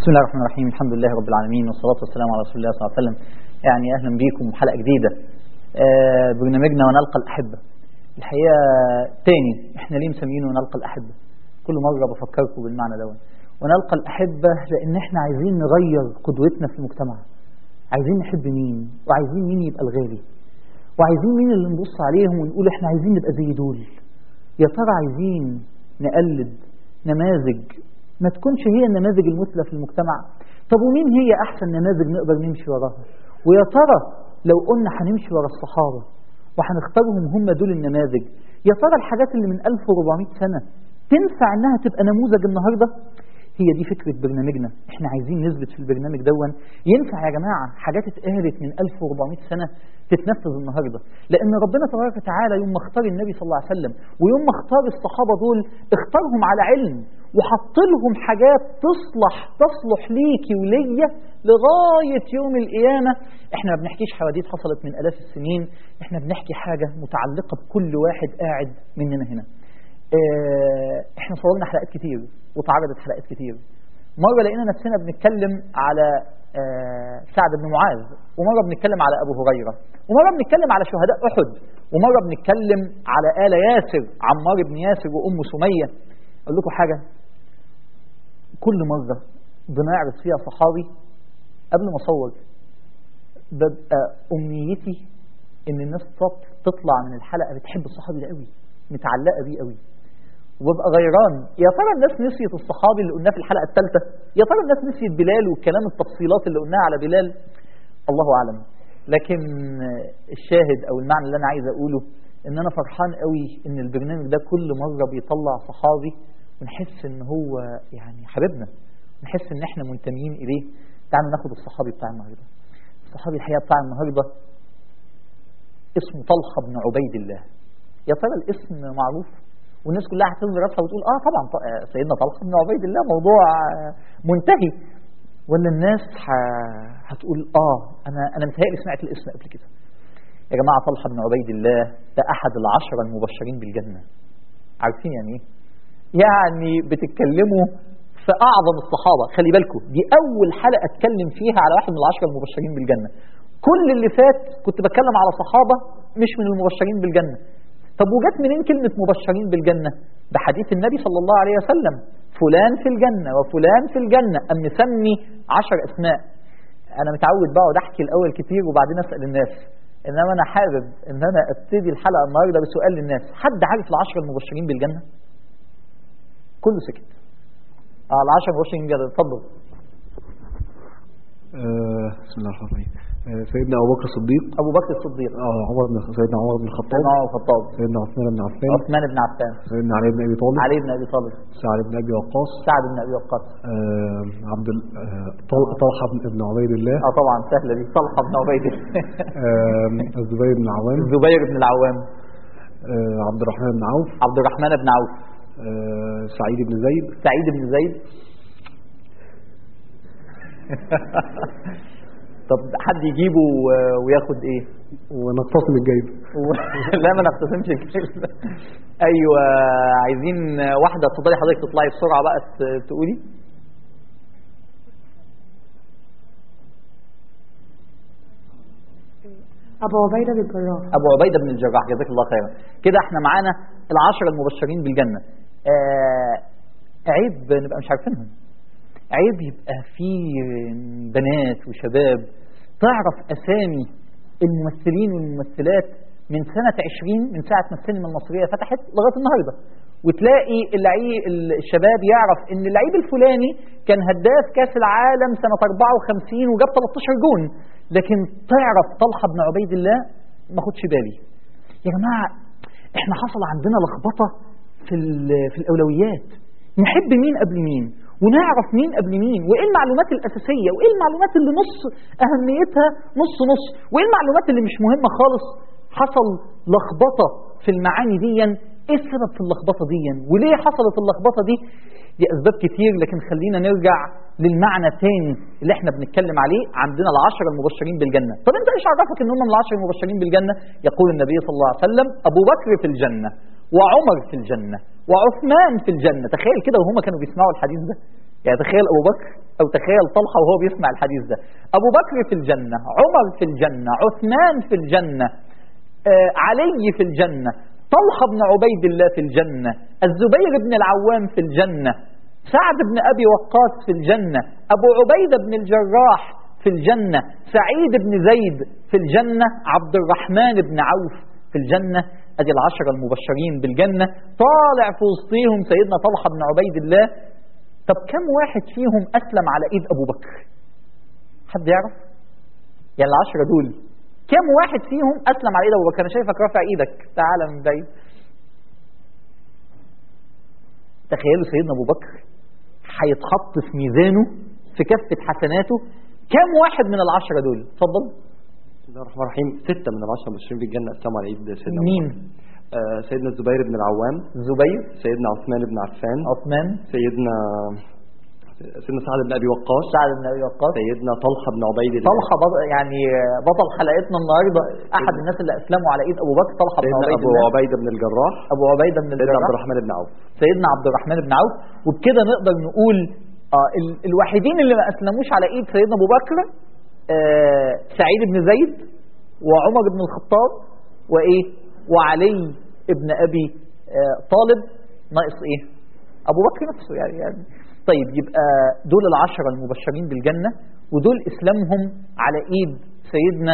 بسم الله الرحمن الرحيم الحمد لله رب العالمين والصلاة والسلام على رسول الله صلى الله عليه وسلم يعني أهلا بيكم حلقة جديدة آه برنامجنا ونلقى الأحبة الحقيقة تاني احنا ليه مسمينه ونلقى الأحبة كل مرة بفكركم بالمعنى ده ونلقى الأحبة لأن احنا عايزين نغير قدوتنا في المجتمع عايزين نحب مين وعايزين مين يبقى الغالي وعايزين مين اللي نبص عليهم ونقول احنا عايزين نبقى زي دول يا ترى عايزين نقلد نماذج ما تكونش هي النماذج المثلى في المجتمع طب ومين هي أحسن نماذج نقدر نمشي وراها ويا ترى لو قلنا هنمشي ورا الصحابة وهنختارهم هم دول النماذج يا ترى الحاجات اللي من 1400 سنة تنفع انها تبقى نموذج النهارده هي دي فكرة برنامجنا احنا عايزين نثبت في البرنامج دون ينفع يا جماعة حاجات اتقالت من 1400 سنة تتنفذ النهاردة لأن ربنا تبارك وتعالى يوم ما اختار النبي صلى الله عليه وسلم ويوم ما اختار الصحابة دول اختارهم على علم وحط لهم حاجات تصلح تصلح ليكي وليا لغاية يوم القيامة احنا ما بنحكيش حواديت حصلت من آلاف السنين احنا بنحكي حاجة متعلقة بكل واحد قاعد مننا هنا اه احنا صورنا حلقات كتير وتعرضت حلقات كتير مرة لقينا نفسنا بنتكلم على اه سعد بن معاذ ومرة بنتكلم على أبو هريرة ومرة بنتكلم على شهداء أحد ومرة بنتكلم على آل ياسر عمار بن ياسر وأم سمية أقول لكم حاجة كل مرة بنعرض فيها صحابي قبل ما أصور ببقى أمنيتي إن الناس تطلع من الحلقة بتحب الصحابي ده قوي متعلقة بيه قوي وببقى غيران يا ترى الناس نسيت الصحابي اللي قلناه في الحلقة الثالثة يا ترى الناس نسيت بلال والكلام التفصيلات اللي قلناها على بلال الله أعلم لكن الشاهد أو المعنى اللي أنا عايز أقوله إن أنا فرحان قوي إن البرنامج ده كل مرة بيطلع صحابي ونحس إن هو يعني حبيبنا نحس إن إحنا منتميين إليه تعالوا ناخد الصحابي بتاع النهاردة الصحابي الحقيقة بتاع النهاردة اسمه طلحة بن عبيد الله يا ترى الاسم معروف والناس كلها هتنزل راسها وتقول اه طبعا سيدنا طلحه بن عبيد الله موضوع منتهي ولا الناس هتقول اه انا انا متهيألي سمعت الاسم قبل كده يا جماعه طلحه بن عبيد الله ده احد العشره المبشرين بالجنه عارفين يعني ايه؟ يعني بتتكلموا في اعظم الصحابه خلي بالكم دي اول حلقه اتكلم فيها على واحد من العشره المبشرين بالجنه كل اللي فات كنت بتكلم على صحابه مش من المبشرين بالجنه طب وجت منين كلمة مبشرين بالجنة بحديث النبي صلى الله عليه وسلم فلان في الجنة وفلان في الجنة أم مسمي عشر أسماء أنا متعود بقعد أحكي الأول كتير وبعدين أسأل الناس إنما أنا حابب إن أنا أبتدي الحلقة النهاردة بسؤال للناس حد عارف العشرة المبشرين بالجنة؟ كله سكت آه العشرة المبشرين بالجنة اتفضل آه بسم الله الرحمن الرحيم سيدنا ابو بكر الصديق ابو بكر الصديق اه عمر بن سيدنا عمر بن الخطاب سيدنا عمر الخطاب سيدنا عثمان بن عفان عثمان بن عفان سيدنا علي بن ابي طالب علي بن ابي طالب سعد بن ابي وقاص سعد بن ابي وقاص آه عبد آه طلحه بن عبيد الله اه طبعا سهله دي طلحه بن عبيد آه الزبير بن العوام الزبير بن العوام آه عبد الرحمن بن عوف عبد الرحمن بن عوف آه سعيد بن زيد سعيد بن زيد طب حد يجيبه وياخد ايه ونقتسم الجايزه لا ما نقتسمش الجايزه ايوه عايزين واحده اتفضلي حضرتك تطلعي بسرعه بقى تقولي ابو عبيده بن الجراح ابو عبيده بن الجراح جزاك الله خيرا كده احنا معانا العشره المبشرين بالجنه آه عيب نبقى مش عارفينهم عيب يبقى في بنات وشباب تعرف أسامي الممثلين والممثلات من سنة 20 من ساعة ما السينما المصرية فتحت لغاية النهاردة وتلاقي اللعيب الشباب يعرف ان اللعيب الفلاني كان هداف كاس العالم سنة 54 وجاب 13 جون لكن تعرف طلحة بن عبيد الله ما خدش بالي يا جماعة احنا حصل عندنا لخبطة في, في الأولويات نحب مين قبل مين ونعرف مين قبل مين وايه المعلومات الاساسيه وايه المعلومات اللي نص اهميتها نص نص وايه المعلومات اللي مش مهمه خالص حصل لخبطه في المعاني دي ايه السبب في اللخبطه دي وليه حصلت اللخبطه دي دي اسباب كتير لكن خلينا نرجع للمعنى تاني اللي احنا بنتكلم عليه عندنا العشرة المبشرين بالجنة طب انت ايش عرفك ان هم من العشرة المبشرين بالجنة يقول النبي صلى الله عليه وسلم ابو بكر في الجنة وعمر في الجنة وعثمان في الجنة تخيل كده وهم كانوا بيسمعوا الحديث ده يعني تخيل أبو بكر أو تخيل طلحة وهو بيسمع الحديث ده أبو بكر في الجنة عمر في الجنة عثمان في الجنة آه علي في الجنة طلحة بن عبيد الله في الجنة الزبير بن العوام في الجنة سعد بن أبي وقاص في الجنة أبو عبيدة بن الجراح في الجنة سعيد بن زيد في الجنة عبد الرحمن بن عوف في الجنة أدي العشرة المبشرين بالجنة طالع في وسطيهم سيدنا طلحة بن عبيد الله طب كم واحد فيهم أسلم على إيد أبو بكر حد يعرف يعني العشرة دول كم واحد فيهم أسلم على إيد أبو بكر أنا شايفك رافع إيدك تعالى من بعيد تخيلوا سيدنا أبو بكر هيتحط في ميزانه في كفة حسناته كم واحد من العشرة دول اتفضل بسم الله الرحمن الرحيم ستة من العشرة المبشرين بالجنة أسلموا على إيد سيدنا مين آه سيدنا الزبير بن العوام زبير سيدنا عثمان بن عفان عثمان سيدنا سيدنا سعد بن أبي وقاص سعد بن أبي وقاص سيدنا طلحة بن عبيد الله طلحة بط... يعني بطل حلقتنا النهاردة أحد الناس اللي أسلموا على إيد أبو بكر طلحة بن سيدنا عبيد أبو الله عبيدة بن الجراح أبو عبيدة بن سيدنا عبد الجراح الرحمن بن عوف سيدنا عبد الرحمن بن عوف وبكده نقدر نقول آه ال- الوحيدين اللي ما أسلموش على إيد سيدنا أبو بكر آه سعيد بن زيد وعمر بن الخطاب وإيه وعلي بن أبي آه طالب ناقص إيه أبو بكر نفسه يعني, يعني طيب يبقى دول العشرة المبشرين بالجنة ودول إسلامهم على إيد سيدنا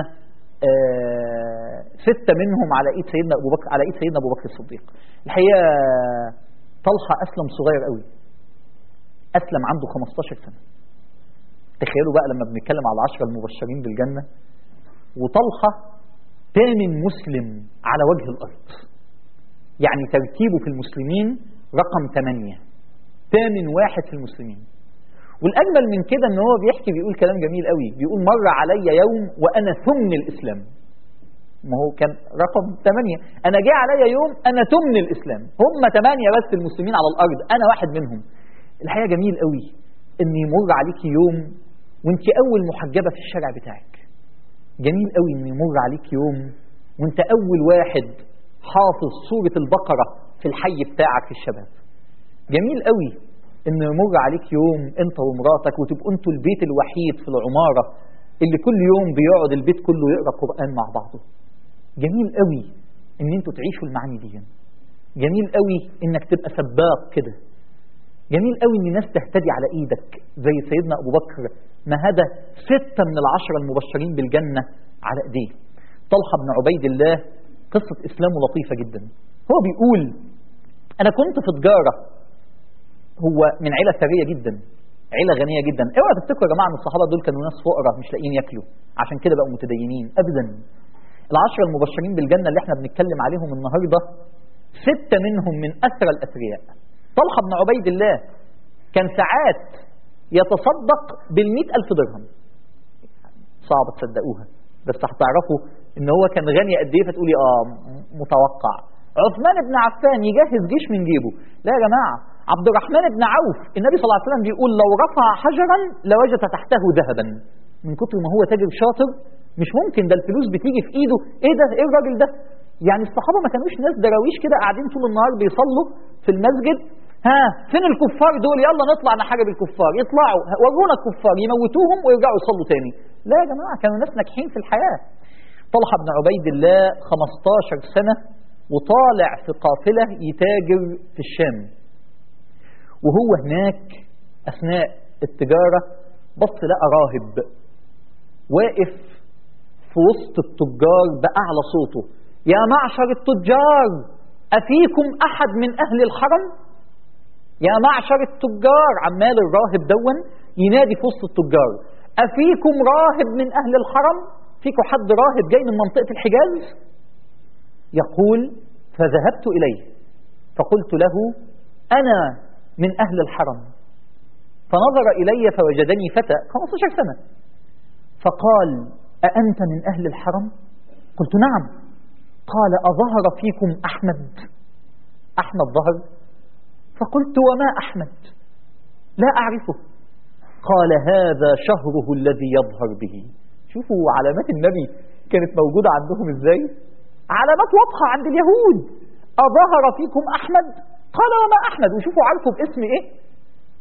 آه ستة منهم على إيد سيدنا أبو بكر على إيد سيدنا أبو بكر الصديق الحقيقة طلحة أسلم صغير قوي أسلم عنده 15 سنة تخيلوا بقى لما بنتكلم على العشرة المبشرين بالجنة وطلحة ثامن مسلم على وجه الأرض يعني ترتيبه في المسلمين رقم ثمانية ثامن واحد في المسلمين والأجمل من كده ان هو بيحكي بيقول كلام جميل قوي بيقول مر علي يوم وأنا ثمن الإسلام ما هو كان رقم ثمانية أنا جاء علي يوم أنا ثمن الإسلام هم ثمانية بس المسلمين على الأرض أنا واحد منهم الحقيقة جميل قوي ان يمر عليك يوم وانت أول محجبة في الشارع بتاعك جميل قوي ان يمر عليك يوم وانت أول واحد حافظ سورة البقرة في الحي بتاعك في الشباب جميل قوي ان يمر عليك يوم انت ومراتك وتبقوا انتوا البيت الوحيد في العمارة اللي كل يوم بيقعد البيت كله يقرأ قرآن مع بعضه جميل قوي ان انتوا تعيشوا المعاني دي جميل قوي انك تبقى سباق كده جميل قوي ان الناس تهتدي على ايدك زي سيدنا ابو بكر ما هدى ستة من العشرة المبشرين بالجنة على ايديه طلحة بن عبيد الله قصة اسلامه لطيفة جدا هو بيقول انا كنت في تجارة هو من عيلة ثرية جدا عيلة غنية جدا اوعى تفتكروا يا جماعة ان الصحابة دول كانوا ناس فقراء مش لاقيين ياكلوا عشان كده بقوا متدينين ابدا العشرة المبشرين بالجنة اللي احنا بنتكلم عليهم النهاردة ستة منهم من أسرى الأثرياء طلحة بن عبيد الله كان ساعات يتصدق بالمئة ألف درهم صعب تصدقوها بس هتعرفوا ان هو كان غني قد ايه فتقولي اه متوقع عثمان بن عفان يجهز جيش من جيبه لا يا جماعة عبد الرحمن بن عوف النبي صلى الله عليه وسلم بيقول لو رفع حجرا لوجد تحته ذهبا من كتر ما هو تاجر شاطر مش ممكن ده الفلوس بتيجي في ايده ايه ده ايه الراجل ده يعني الصحابة ما كانوش ناس دراويش كده قاعدين طول النهار بيصلوا في المسجد ها فين الكفار دول يلا نطلع نحارب الكفار يطلعوا ورونا الكفار يموتوهم ويرجعوا يصلوا تاني لا يا جماعة كانوا ناس ناجحين في الحياة طلحة بن عبيد الله 15 سنة وطالع في قافلة يتاجر في الشام وهو هناك أثناء التجارة بص لقى راهب واقف في وسط التجار بأعلى صوته يا معشر التجار أفيكم أحد من أهل الحرم يا معشر التجار عمال الراهب دون ينادي في وسط التجار أفيكم راهب من أهل الحرم فيكم حد راهب جاي من منطقة الحجاز يقول فذهبت إليه فقلت له أنا من أهل الحرم فنظر إلي فوجدني فتى 15 سنة فقال أأنت من أهل الحرم قلت نعم قال أظهر فيكم أحمد أحمد ظهر فقلت وما أحمد لا أعرفه قال هذا شهره الذي يظهر به شوفوا علامات النبي كانت موجودة عندهم ازاي علامات واضحة عند اليهود أظهر فيكم أحمد قال وما أحمد وشوفوا عارفوا باسم إيه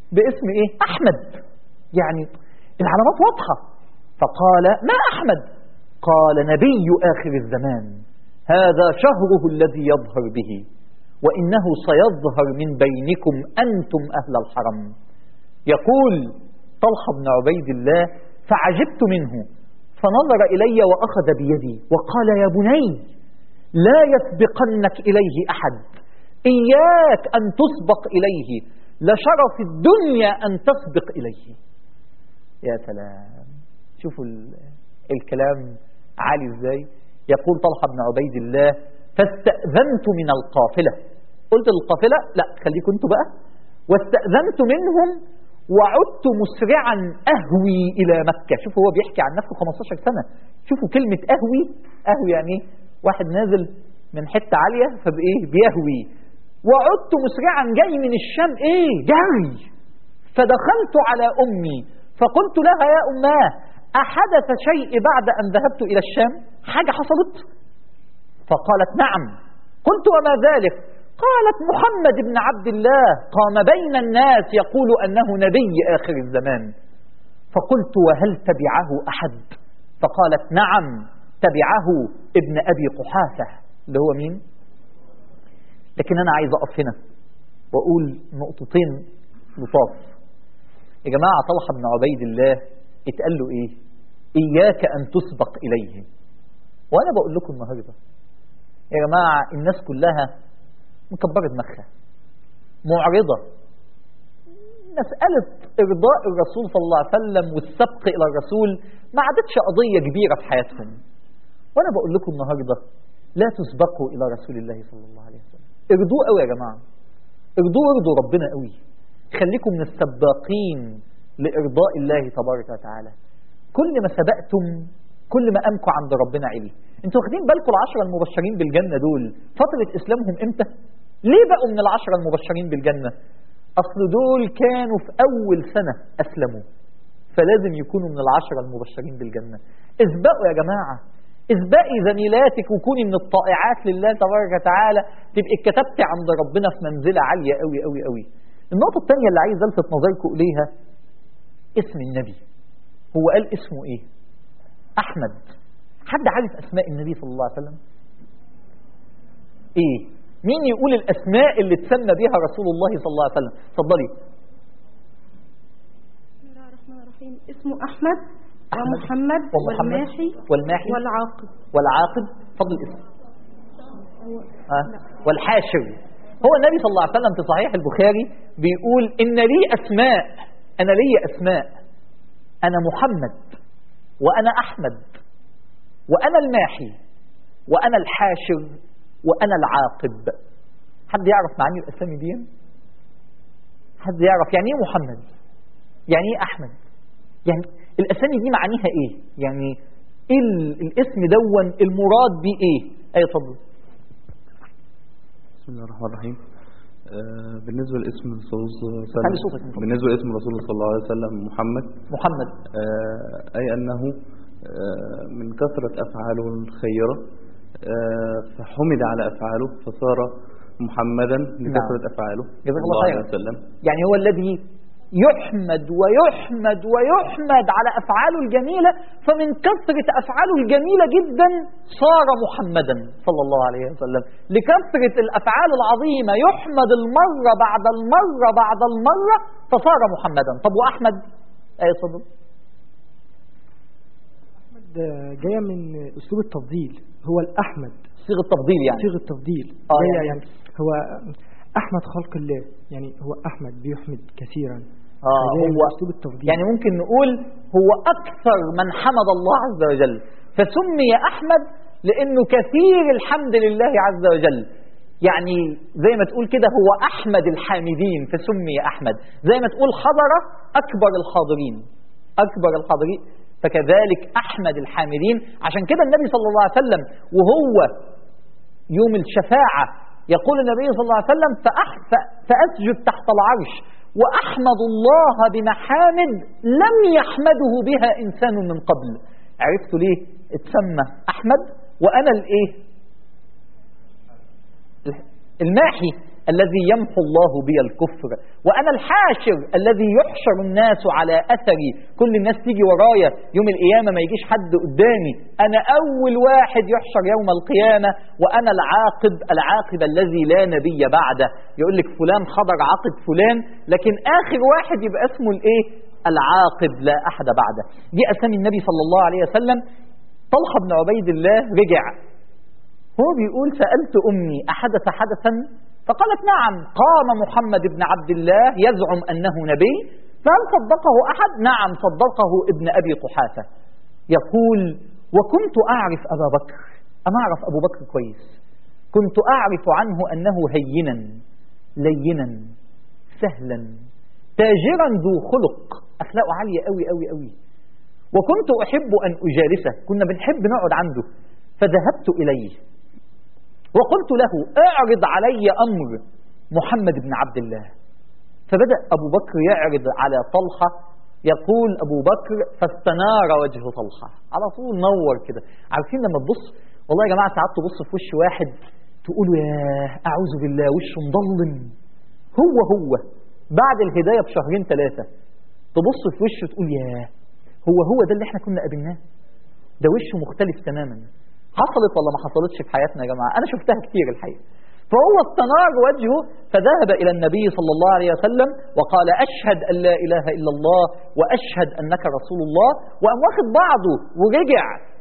باسم ايه احمد يعني العلامات واضحة فقال ما احمد قال نبي اخر الزمان هذا شهره الذي يظهر به وانه سيظهر من بينكم انتم اهل الحرم يقول طلحة بن عبيد الله فعجبت منه فنظر إلي وأخذ بيدي وقال يا بني لا يسبقنك إليه أحد إياك أن تسبق إليه لشرف الدنيا أن تسبق إليه يا سلام شوفوا الكلام عالي ازاي يقول طلحة بن عبيد الله فاستأذنت من القافلة قلت للقافلة لا خليكم انتوا بقى واستأذنت منهم وعدت مسرعا أهوي إلى مكة شوفوا هو بيحكي عن نفسه 15 سنة شوفوا كلمة أهوي أهوي يعني ايه واحد نازل من حتة عالية فبإيه بيهوي وعدت مسرعا جاي من الشام إيه جري فدخلت على أمي فقلت لها يا أماه أحدث شيء بعد أن ذهبت إلى الشام حاجة حصلت فقالت نعم قلت وما ذلك قالت محمد بن عبد الله قام بين الناس يقول أنه نبي آخر الزمان فقلت وهل تبعه أحد فقالت نعم تبعه ابن أبي قحافة اللي هو مين لكن أنا عايز أقف هنا وأقول نقطتين لطاف يا جماعة طلحة بن عبيد الله اتقال له إيه إياك أن تسبق إليه وأنا بقول لكم النهاردة يا جماعة الناس كلها مكبرة دماغها معرضة مسألة إرضاء الرسول صلى الله عليه وسلم والسبق إلى الرسول ما عادتش قضية كبيرة في حياتهم وأنا بقول لكم النهاردة لا تسبقوا إلى رسول الله صلى الله عليه وسلم ارضوه قوي يا جماعة ارضوه ارضوا ربنا قوي خليكم من السباقين لإرضاء الله تبارك وتعالى كل ما سبقتم كل ما أمكوا عند ربنا عليه انتوا واخدين بالكم العشرة المبشرين بالجنة دول فترة إسلامهم إمتى ليه بقوا من العشرة المبشرين بالجنة أصل دول كانوا في أول سنة أسلموا فلازم يكونوا من العشرة المبشرين بالجنة اسبقوا يا جماعة اسبقي زميلاتك وكوني من الطائعات لله تبارك وتعالى تبقي اتكتبتي عند ربنا في منزلة عالية قوي قوي قوي النقطة الثانية اللي عايز ألفت نظركم إليها اسم النبي هو قال اسمه إيه أحمد حد عارف أسماء النبي صلى الله عليه وسلم إيه مين يقول الأسماء اللي تسمى بها رسول الله صلى الله عليه وسلم اتفضلي بسم الله الرحمن الرحيم اسمه أحمد أحمد ومحمد ومحمد والماحي والماحي والعاقب والعاقب فضل الاسم هو ها؟ والحاشر هو النبي صلى الله عليه وسلم في صحيح البخاري بيقول إن لي أسماء أنا لي أسماء أنا محمد وأنا أحمد وأنا الماحي وأنا الحاشر وأنا العاقب حد يعرف معاني الأسامي دي حد يعرف يعني إيه محمد يعني إيه أحمد يعني الأسامي دي معانيها إيه يعني إيه ال- الاسم دون المراد بيه إيه أي اتفضل بسم الله الرحمن الرحيم آه، بالنسبة لاسم الرسول صلى الله عليه خلي وسلم صوتك من فضلك. بالنسبة لاسم الرسول صلى الله عليه وسلم محمد محمد آه، أي أنه آه، من كثرة أفعاله الخيرة آه، فحمد على أفعاله فصار محمدا لكثرة أفعاله جزاك صلى الله الله عليه خيرا. وسلم يعني هو الذي يحمد ويحمد ويحمد على أفعاله الجميلة فمن كثرة أفعاله الجميلة جدا صار محمدا صلى الله عليه وسلم لكثرة الأفعال العظيمة يحمد المرة بعد المرة بعد المرة فصار محمدا طب وأحمد أي صدق أحمد جاية من أسلوب التفضيل هو الأحمد صيغة تفضيل يعني صيغة التفضيل آه جاية يعني- يعني هو أحمد خلق الله يعني هو أحمد بيحمد كثيرا آه فجاية من هو أسلوب التفضيل يعني ممكن نقول هو أكثر من حمد الله عز وجل فسمي أحمد لأنه كثير الحمد لله عز وجل يعني زي ما تقول كده هو أحمد الحامدين فسمي أحمد زي ما تقول حضر أكبر الحاضرين أكبر الحاضرين فكذلك أحمد الحامدين عشان كده النبي صلى الله عليه وسلم وهو يوم الشفاعة يقول النبي صلى الله عليه وسلم فأح- ف- فأسجد تحت العرش وأحمد الله بمحامد لم يحمده بها إنسان من قبل عرفت ليه اتسمى أحمد وأنا الإيه الماحي الذي يمحو الله بي الكفر وأنا الحاشر الذي يحشر الناس على أثري كل الناس تيجي ورايا يوم القيامة ما يجيش حد قدامي أنا أول واحد يحشر يوم القيامة وأنا العاقب العاقب الذي لا نبي بعده يقول لك فلان حضر عاقب فلان لكن آخر واحد يبقى اسمه الإيه العاقب لا أحد بعده دي أسامي النبي صلى الله عليه وسلم طلحة بن عبيد الله رجع هو بيقول سألت أمي أحدث حدثا فقالت نعم قام محمد بن عبد الله يزعم أنه نبي فهل صدقه أحد نعم صدقه ابن أبي قحافة يقول وكنت أعرف أبا بكر أنا أعرف أبو بكر كويس كنت أعرف عنه أنه هينا لينا سهلا تاجرا ذو خلق أخلاقه عالية أوي أوي أوي وكنت أحب أن أجالسه كنا بنحب نقعد عنده فذهبت إليه وقلت له اعرض علي أمر محمد بن عبد الله فبدأ أبو بكر يعرض على طلحة يقول أبو بكر فاستنار وجه طلحة على طول نور كده عارفين لما تبص والله يا جماعة ساعات تبص في وش واحد تقولوا يا أعوذ بالله وشه مضلم هو هو بعد الهداية بشهرين ثلاثة تبص في وشه تقول يا هو هو ده اللي احنا كنا قابلناه ده وشه مختلف تماما حصلت ولا ما حصلتش في حياتنا يا جماعة أنا شفتها كتير الحقيقة فهو استنار وجهه فذهب إلى النبي صلى الله عليه وسلم وقال أشهد أن لا إله إلا الله وأشهد أنك رسول الله وقام واخد بعضه ورجع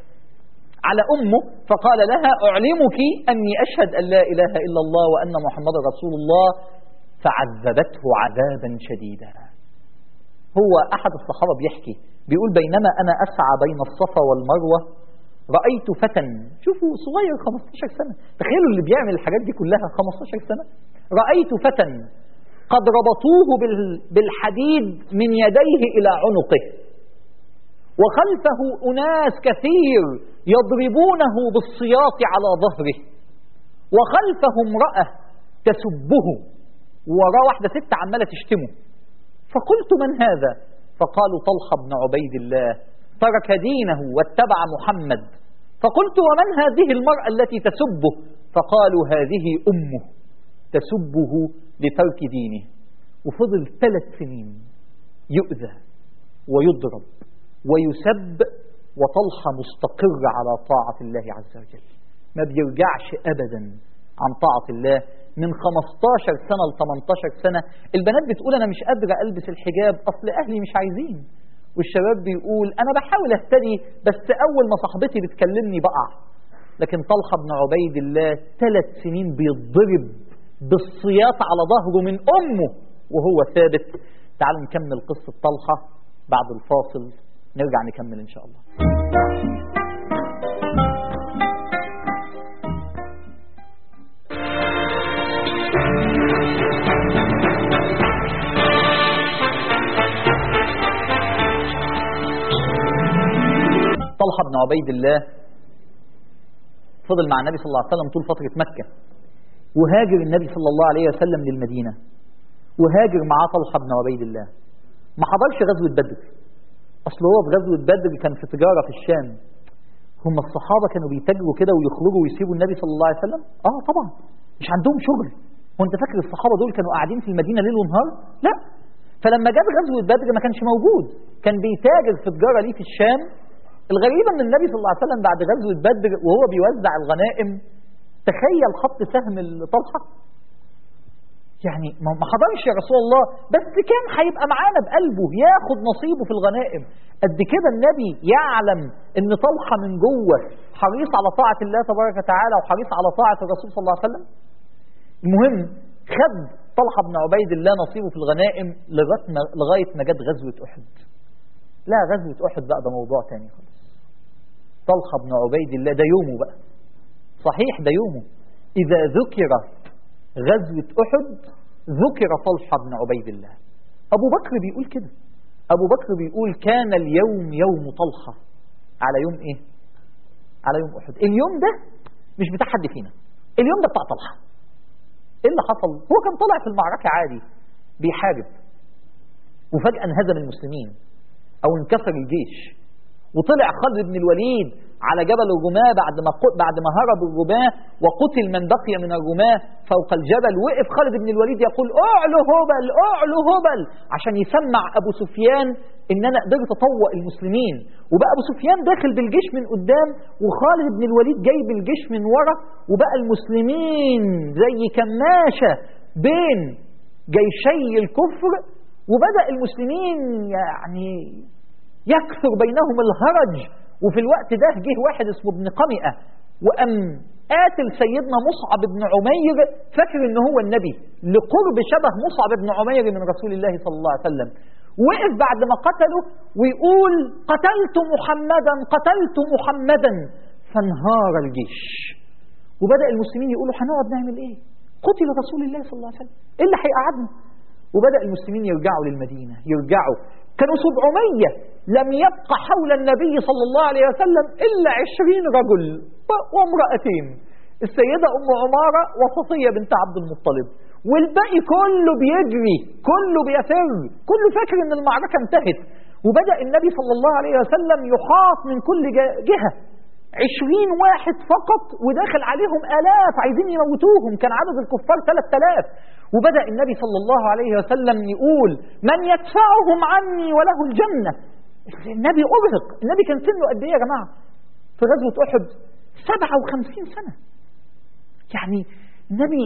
على أمه فقال لها أعلمك أني أشهد أن لا إله إلا الله وأن محمد رسول الله فعذبته عذابا شديدا هو أحد الصحابة بيحكي بيقول بينما أنا أسعى بين الصفا والمروة رأيت فتى شوفوا صغير 15 سنة تخيلوا اللي بيعمل الحاجات دي كلها 15 سنة رأيت فتى قد ربطوه بال- بالحديد من يديه إلى عنقه وخلفه أناس كثير يضربونه بالسياط على ظهره وخلفه امرأة تسبه وراه واحدة ست عمالة تشتمه فقلت من هذا فقالوا طلحة بن عبيد الله ترك دينه واتبع محمد فقلت ومن هذه المرأة التي تسبه فقالوا هذه أمه تسبه لترك دينه وفضل ثلاث سنين يؤذى ويضرب ويسب وطلحة مستقر على طاعة الله عز وجل ما بيرجعش أبدا عن طاعة الله من 15 سنة ل 18 سنة البنات بتقول أنا مش قادرة ألبس الحجاب أصل أهلي مش عايزين والشباب بيقول أنا بحاول أهتدي بس أول ما صاحبتي بتكلمني بقع لكن طلحة بن عبيد الله ثلاث سنين بيتضرب بالسياط على ظهره من أمه وهو ثابت تعالوا نكمل قصة طلحة بعد الفاصل نرجع نكمل إن شاء الله طلحة بن عبيد الله فضل مع النبي صلى الله عليه وسلم طول فترة مكة وهاجر النبي صلى الله عليه وسلم للمدينة وهاجر معاه طلحة بن عبيد الله ما حضرش غزوة بدر أصل هو في غزوة بدر كان في تجارة في الشام هم الصحابة كانوا بيتاجروا كده ويخرجوا ويسيبوا النبي صلى الله عليه وسلم اه طبعا مش عندهم شغل هو انت فاكر الصحابة دول كانوا قاعدين في المدينة ليل ونهار لا فلما جت غزوة بدر ما كانش موجود كان بيتاجر في تجارة ليه في الشام الغريبة ان النبي صلى الله عليه وسلم بعد غزوة بدر وهو بيوزع الغنائم تخيل خط سهم لطلحة يعني ما ما حضرش يا رسول الله بس كان هيبقى معانا بقلبه ياخد نصيبه في الغنائم قد كده النبي يعلم ان طلحة من جوه حريص على طاعة الله تبارك وتعالى وحريص على طاعة الرسول صلى الله عليه وسلم المهم خد طلحة بن عبيد الله نصيبه في الغنائم لغاية ما, لغاية ما جت غزوة أحد لا غزوة أحد بقى ده موضوع تاني خالص طلحة بن عبيد الله ده يومه بقى صحيح ده يومه إذا ذكر غزوة أحد ذكر طلحة بن عبيد الله أبو بكر بيقول كده أبو بكر بيقول كان اليوم يوم طلحة على يوم إيه على يوم أحد اليوم ده مش بتاع حد فينا اليوم ده بتاع طلحة إيه اللي حصل هو كان طالع في المعركة عادي بيحارب وفجأة انهزم المسلمين أو انكسر الجيش وطلع خالد بن الوليد على جبل الرماة بعد ما ق- بعد ما هرب الرماة وقتل من بقي من الرماة فوق الجبل وقف خالد بن الوليد يقول اعلو هبل اعلو هبل عشان يسمع ابو سفيان ان انا قدرت اطوق المسلمين وبقى ابو سفيان داخل بالجيش من قدام وخالد بن الوليد جايب الجيش من ورا وبقى المسلمين زي كماشه بين جيشي الكفر وبدأ المسلمين يعني يكثر بينهم الهرج وفي الوقت ده جه واحد اسمه ابن قمئة وأم قاتل سيدنا مصعب بن عمير فاكر ان هو النبي لقرب شبه مصعب بن عمير من رسول الله صلى الله عليه وسلم وقف بعد ما قتله ويقول قتلت محمدا قتلت محمدا فانهار الجيش وبدأ المسلمين يقولوا هنقعد نعمل ايه قتل رسول الله صلى الله عليه وسلم ايه اللي هيقعدنا وبدأ المسلمين يرجعوا للمدينة يرجعوا كانوا سبعمية لم يبقى حول النبي صلى الله عليه وسلم إلا عشرين رجل و- وامرأتين السيدة أم عمارة وصفية بنت عبد المطلب والباقي كله بيجري كله بيفر كله فاكر ان المعركة انتهت وبدأ النبي صلى الله عليه وسلم يحاط من كل جا- جهة عشرين واحد فقط وداخل عليهم آلاف عايزين يموتوهم كان عدد الكفار ثلاث آلاف وبدأ النبي صلى الله عليه وسلم يقول من يدفعهم عني وله الجنة النبي أرهق النبي كان سنه قد إيه يا جماعة في غزوة أحد 57 سنة يعني النبي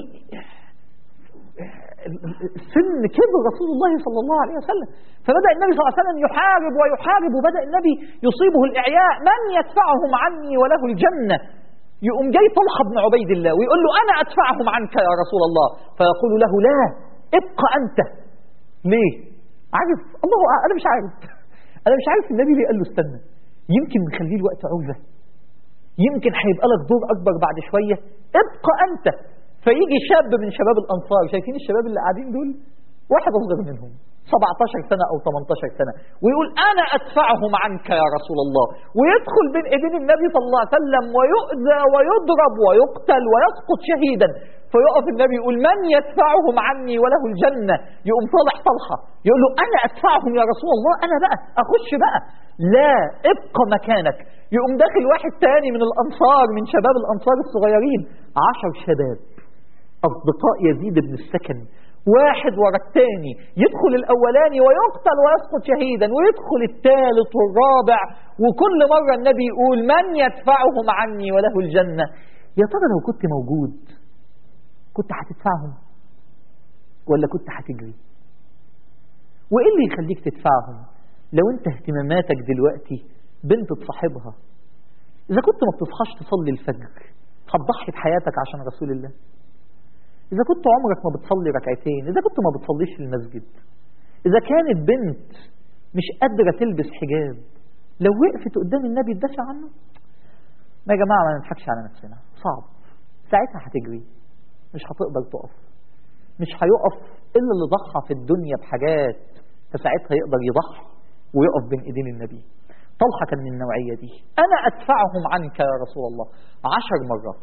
السن كبر رسول الله صلى الله عليه وسلم فبدأ النبي صلى الله عليه وسلم يحارب ويحارب وبدأ النبي يصيبه الإعياء من يدفعهم عني وله الجنة يقوم جاي طلحة بن عبيد الله ويقول له أنا أدفعهم عنك يا رسول الله فيقول له لا ابقى أنت ليه عارف الله أعلم، أنا مش عارف أنا مش عارف النبي ليه قال له استنى يمكن نخليه الوقت عوزة يمكن هيبقى لك دور أكبر بعد شوية ابقى أنت فيجي شاب من شباب الأنصار شايفين الشباب اللي قاعدين دول واحد أصغر منهم 17 سنة أو 18 سنة ويقول أنا أدفعهم عنك يا رسول الله ويدخل بين إيدين النبي صلى الله عليه وسلم ويؤذى ويضرب ويقتل ويسقط شهيدا فيقف النبي يقول من يدفعهم عني وله الجنة يقوم طالع طلحة يقول له أنا أدفعهم يا رسول الله أنا بقى أخش بقى لا ابقى مكانك يقوم داخل واحد تاني من الأنصار من شباب الأنصار الصغيرين عشر شباب أصدقاء يزيد بن السكن واحد ورا الثاني يدخل الأولاني ويقتل ويسقط شهيدا ويدخل الثالث والرابع وكل مرة النبي يقول من يدفعهم عني وله الجنة يا ترى لو كنت موجود كنت هتدفعهم ولا كنت هتجري وإيه اللي يخليك تدفعهم لو انت اهتماماتك دلوقتي بنت تصاحبها إذا كنت ما بتصحاش تصلي الفجر هتضحي بحياتك عشان رسول الله إذا كنت عمرك ما بتصلي ركعتين إذا كنت ما بتصليش في المسجد إذا كانت بنت مش قادرة تلبس حجاب لو وقفت قدام النبي تدافع عنه ما يا جماعة ما نضحكش على نفسنا صعب ساعتها هتجري مش هتقدر تقف مش هيقف إلا اللي ضحى في الدنيا بحاجات فساعتها يقدر يضحي ويقف بين إيدين النبي طلحة كان من النوعية دي أنا أدفعهم عنك يا رسول الله عشر مرات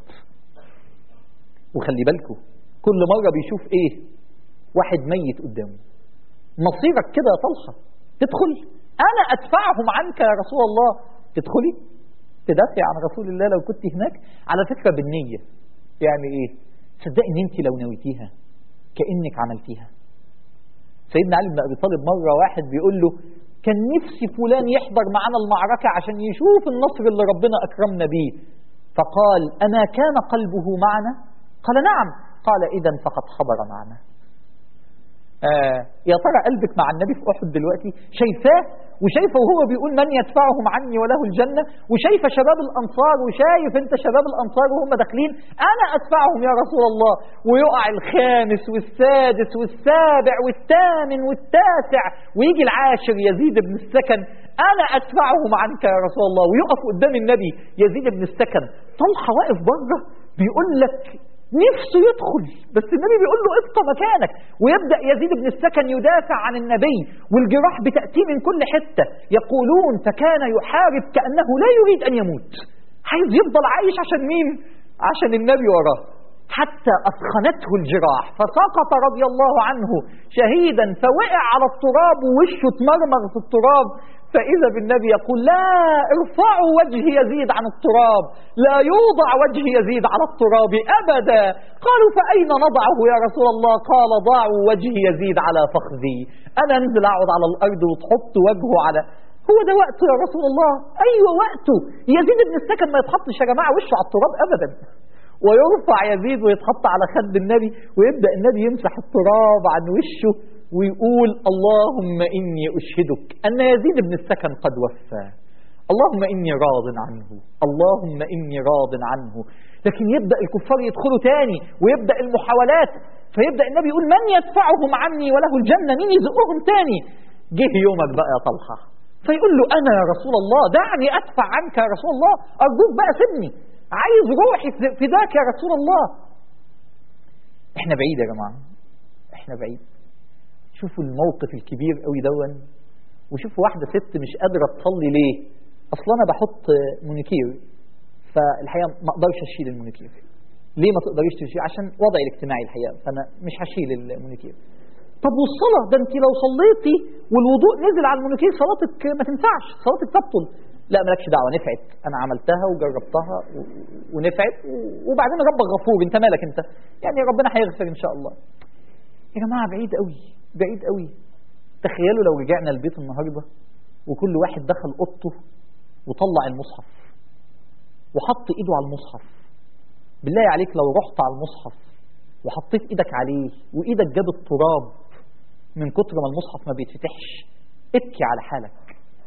وخلي بالكم كل مرة بيشوف ايه واحد ميت قدامه مصيرك كده يا طلحة تدخل انا ادفعهم عنك يا رسول الله تدخلي تدافع عن رسول الله لو كنت هناك على فكرة بالنية يعني ايه تصدقي ان انت لو نويتيها كأنك عملتيها سيدنا علي بن ابي طالب مرة واحد بيقول له كان نفسي فلان يحضر معنا المعركة عشان يشوف النصر اللي ربنا اكرمنا بيه فقال اما كان قلبه معنا قال نعم قال إذا فقد حضر معنا آه يا ترى قلبك مع النبي في أحد دلوقتي شايفاه وشايفه وهو بيقول من يدفعهم عني وله الجنة وشايفة شباب الأنصار وشايف أنت شباب الأنصار وهم داخلين أنا أدفعهم يا رسول الله ويقع الخامس والسادس والسابع والثامن والتاسع ويجي العاشر يزيد بن السكن أنا أدفعهم عنك يا رسول الله ويقف قدام النبي يزيد بن السكن طلحة واقف بره بيقول لك نفسه يدخل بس النبي بيقول له ابقى مكانك ويبدأ يزيد بن السكن يدافع عن النبي والجراح بتأتيه من كل حتة يقولون فكان يحارب كأنه لا يريد أن يموت عايز يفضل عايش عشان مين عشان النبي وراه حتى أثخنته الجراح فسقط رضي الله عنه شهيدا فوقع على التراب ووشه اتمرمغ في التراب فإذا بالنبي يقول لا ارفعوا وجه يزيد عن التراب لا يوضع وجه يزيد على التراب أبدا قالوا فأين نضعه يا رسول الله قال ضعوا وجه يزيد على فخذي أنا أنزل أقعد على الأرض وتحط وجهه على هو ده وقته يا رسول الله أيوة وقته يزيد بن السكن ما يتحطش يا جماعة وشه على التراب أبدا ويرفع يزيد ويتحط على خد النبي ويبدأ النبي يمسح التراب عن وشه ويقول اللهم إني أشهدك أن يزيد بن السكن قد وفى اللهم إني راض عنه اللهم إني راض عنه لكن يبدأ الكفار يدخلوا تاني ويبدأ المحاولات فيبدأ النبي يقول من يدفعهم عني وله الجنة مين يزقهم تاني جه يومك بقى يا طلحة فيقول له أنا يا رسول الله دعني أدفع عنك يا رسول الله أرجوك بقى سيبني عايز روحي فداك يا رسول الله احنا بعيد يا جماعة احنا بعيد شوفوا الموقف الكبير قوي دون وشوفوا واحدة ست مش قادرة تصلي ليه اصلا انا بحط مونيكير فالحقيقة ما اقدرش اشيل المونيكير ليه ما تقدريش تشيل عشان وضعي الاجتماعي الحقيقة فانا مش هشيل المونيكير طب والصلاة ده انت لو صليتي والوضوء نزل على المونيكير صلاتك ما تنفعش صلاتك تبطل لا مالكش دعوة نفعت انا عملتها وجربتها و- ونفعت و- وبعدين ربك غفور انت مالك انت يعني ربنا هيغفر ان شاء الله يا جماعة بعيد قوي بعيد قوي تخيلوا لو رجعنا البيت النهاردة وكل واحد دخل اوضته وطلع المصحف وحط ايده على المصحف بالله عليك لو رحت على المصحف وحطيت ايدك عليه وايدك جاب التراب من كتر ما المصحف ما بيتفتحش ابكي على حالك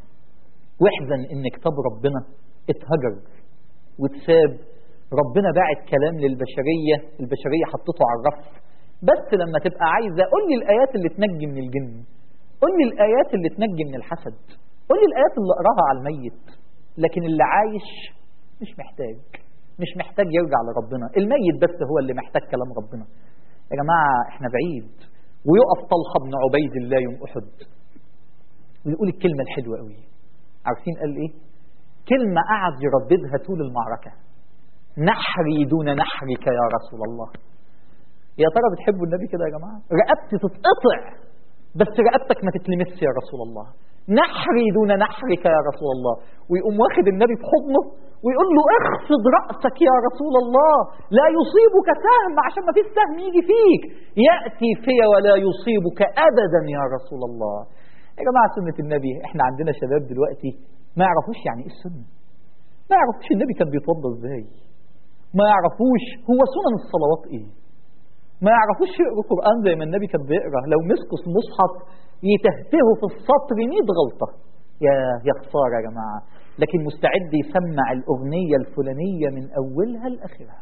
واحزن ان كتاب ربنا اتهجر واتساب ربنا باعت كلام للبشرية البشرية حطته على الرف بس لما تبقى عايزة قول لي الآيات اللي تنجي من الجن قول لي الآيات اللي تنجي من الحسد قول لي الآيات اللي اقراها على الميت لكن اللي عايش مش محتاج مش محتاج يرجع لربنا الميت بس هو اللي محتاج كلام ربنا يا جماعة احنا بعيد ويقف طلحة بن عبيد الله يوم أحد ويقول الكلمة الحلوة قوي عارفين قال ايه كلمة قعد يرددها طول المعركة نحري دون نحرك يا رسول الله يا ترى بتحبوا النبي كده يا جماعة رقبتي تتقطع بس رقبتك ما تتلمس يا رسول الله نحري دون نحرك يا رسول الله ويقوم واخد النبي في حضنه ويقول له اخفض رأسك يا رسول الله لا يصيبك سهم عشان ما فيش سهم يجي فيك يأتي في ولا يصيبك أبدا يا رسول الله يا جماعة سنة النبي احنا عندنا شباب دلوقتي ما يعرفوش يعني ايه السنة ما يعرفوش النبي كان بيتوضى ازاي ما يعرفوش هو سنن الصلوات ايه ما يعرفوش يقروا قرآن زي ما النبي كان بيقرا لو مسكوا المصحف يتهتهوا في السطر 100 غلطة يا يا خسارة يا جماعة لكن مستعد يسمع الأغنية الفلانية من أولها لآخرها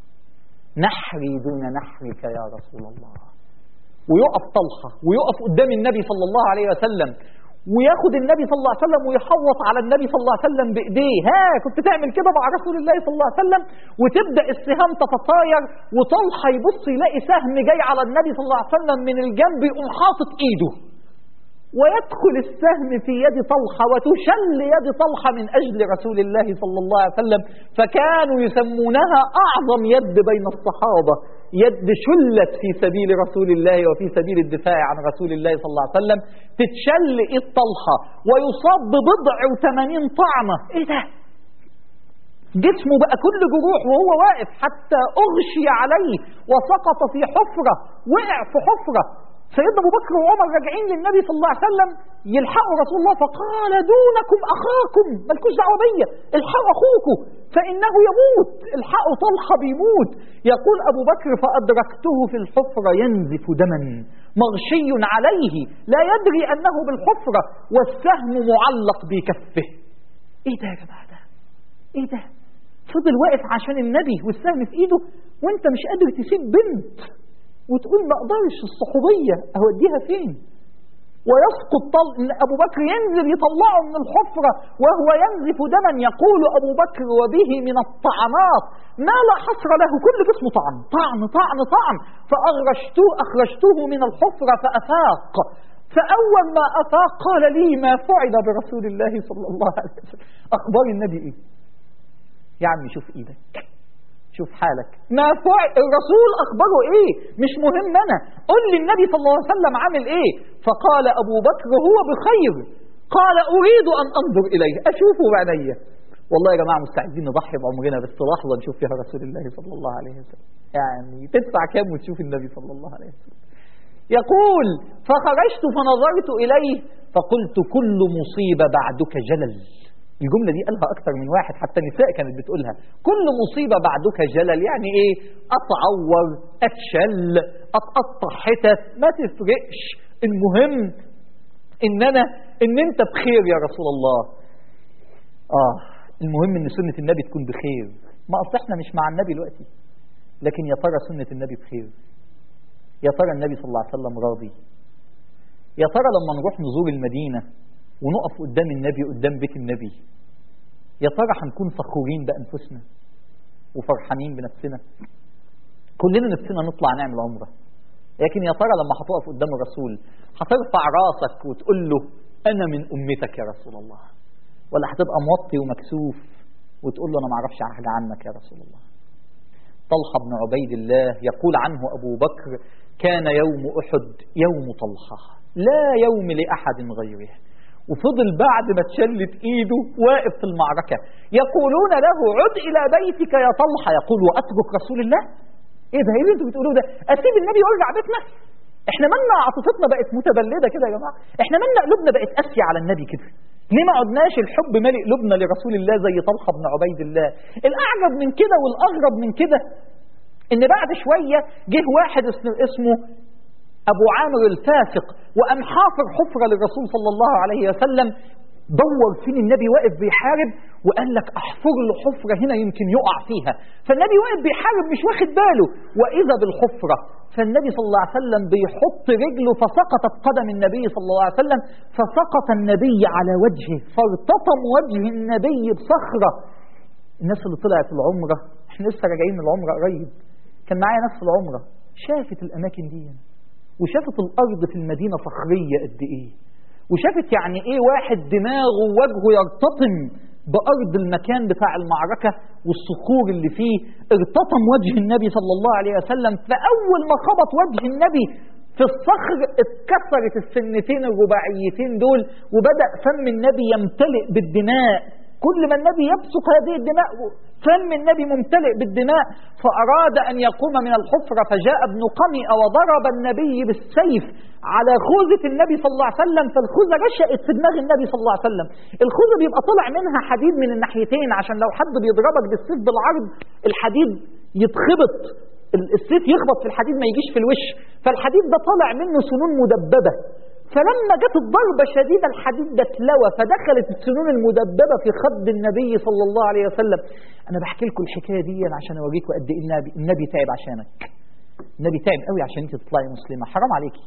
نحري دون نحرك يا رسول الله ويقف طلحة ويقف قدام النبي صلى الله عليه وسلم وياخد النبي صلى الله عليه وسلم ويحوط على النبي صلى الله عليه وسلم بايديه ها كنت تعمل كده مع رسول الله صلى الله عليه وسلم وتبدا السهام تتطاير وطلحه يبص يلاقي سهم جاي على النبي صلى الله عليه وسلم من الجنب يقوم حاطط ايده ويدخل السهم في يد طلحة وتشل يد طلحة من أجل رسول الله صلى الله عليه وسلم فكانوا يسمونها أعظم يد بين الصحابة يد شلت في سبيل رسول الله وفي سبيل الدفاع عن رسول الله صلى الله عليه وسلم تتشل إيد طلحة ويصاب ببضع وثمانين طعنة إيه ده جسمه بقى كل جروح وهو واقف حتى أغشي عليه وسقط في حفرة وقع في حفرة سيدنا ابو بكر وعمر راجعين للنبي صلى الله عليه وسلم يلحقوا رسول الله فقال دونكم اخاكم مالكوش دعوه بيا الحقوا اخوكم فانه يموت الحقوا طلحه بيموت يقول ابو بكر فادركته في الحفره ينزف دما مغشي عليه لا يدري انه بالحفره والسهم معلق بكفه ايه ده يا جماعه ده ايه ده فضل واقف عشان النبي والسهم في ايده وانت مش قادر تسيب بنت وتقول ما اقدرش الصحوبية اوديها فين ويسقط طل... أبو بكر ينزل يطلعه من الحفرة وهو ينزف دما يقول أبو بكر وبه من الطعنات ما لا حصر له كل جسمه طعن طعن طعن طعن فأخرجته أخرجته من الحفرة فأفاق فأول ما أفاق قال لي ما فعل برسول الله صلى الله عليه وسلم أخبار النبي إيه يا عمي شوف إيدك شوف حالك ما فعل الرسول أخبره إيه مش مهم أنا قل لي النبي صلى الله عليه وسلم عامل إيه فقال أبو بكر هو بخير قال أريد أن أنظر إليه أشوفه بعيني والله يا جماعة مستعدين نضحي بعمرنا بس لحظة نشوف فيها رسول الله صلى الله عليه وسلم يعني تدفع كام وتشوف النبي صلى الله عليه وسلم يقول فخرجت فنظرت إليه فقلت كل مصيبة بعدك جلل الجملة دي قالها أكثر من واحد حتى النساء كانت بتقولها كل مصيبة بعدك جلل يعني إيه أتعور أتشل أتقطع حتت ما تفرقش المهم إن أنا إن أنت بخير يا رسول الله آه المهم إن سنة النبي تكون بخير ما أصل إحنا مش مع النبي دلوقتي لكن يا ترى سنة النبي بخير يا ترى النبي صلى الله عليه وسلم راضي يا ترى لما نروح نزور المدينة ونقف قدام النبي قدام بيت النبي يا ترى هنكون فخورين بأنفسنا وفرحانين بنفسنا كلنا نفسنا نطلع نعمل عمرة لكن يا ترى لما هتقف قدام الرسول هترفع راسك وتقول له أنا من أمتك يا رسول الله ولا هتبقى موطي ومكسوف وتقول له أنا ما أعرفش حاجة عنك يا رسول الله طلحة بن عبيد الله يقول عنه أبو بكر كان يوم أحد يوم طلحة لا يوم لأحد غيره وفضل بعد ما اتشلت ايده واقف في المعركة يقولون له عد الى بيتك يا طلحة يقول واترك رسول الله ايه ده ايه اللي انتوا بتقولوه ده اسيب النبي وارجع بيتنا احنا مالنا عاطفتنا بقت متبلده كده يا جماعه احنا مالنا قلوبنا بقت قاسيه على النبي كده ليه ما عدناش الحب مالئ قلوبنا لرسول الله زي طلحه بن عبيد الله الاعجب من كده والاغرب من كده ان بعد شويه جه واحد اسمه, اسمه أبو عامر الفاسق وأم حافر حفرة للرسول صلى الله عليه وسلم دور فين النبي واقف بيحارب وقال لك احفر له حفرة هنا يمكن يقع فيها فالنبي واقف بيحارب مش واخد باله وإذا بالحفرة فالنبي صلى الله عليه وسلم بيحط رجله فسقطت قدم النبي صلى الله عليه وسلم فسقط النبي على وجهه فارتطم وجه النبي بصخرة الناس اللي طلعت العمرة احنا لسه راجعين من العمرة قريب كان معايا ناس في العمرة شافت الأماكن دي وشافت الأرض في المدينة صخرية قد إيه وشافت يعني إيه واحد دماغه ووجهه يرتطم بأرض المكان بتاع المعركة والصخور اللي فيه ارتطم وجه النبي صلى الله عليه وسلم فأول ما خبط وجه النبي في الصخر اتكسرت السنتين الرباعيتين دول وبدأ فم النبي يمتلئ بالدماء كل ما النبي يبصق هذه الدماء فم النبي ممتلئ بالدماء فأراد أن يقوم من الحفرة فجاء ابن قمئة وضرب النبي بالسيف على خوذة النبي صلى الله عليه وسلم فالخوذة رشقت في دماغ النبي صلى الله عليه وسلم الخوذة بيبقى طلع منها حديد من الناحيتين عشان لو حد بيضربك بالسيف بالعرض الحديد يتخبط السيف يخبط في الحديد ما يجيش في الوش فالحديد ده طالع منه سنون مدببة فلما جت الضربة شديدة الحديد ده اتلوى فدخلت السنون المدببة في خد النبي صلى الله عليه وسلم أنا بحكي لكم الحكاية دي عشان أوريكم قد إيه النبي, النبي تعب عشانك النبي تعب قوي عشان أنت تطلعي مسلمة حرام عليكي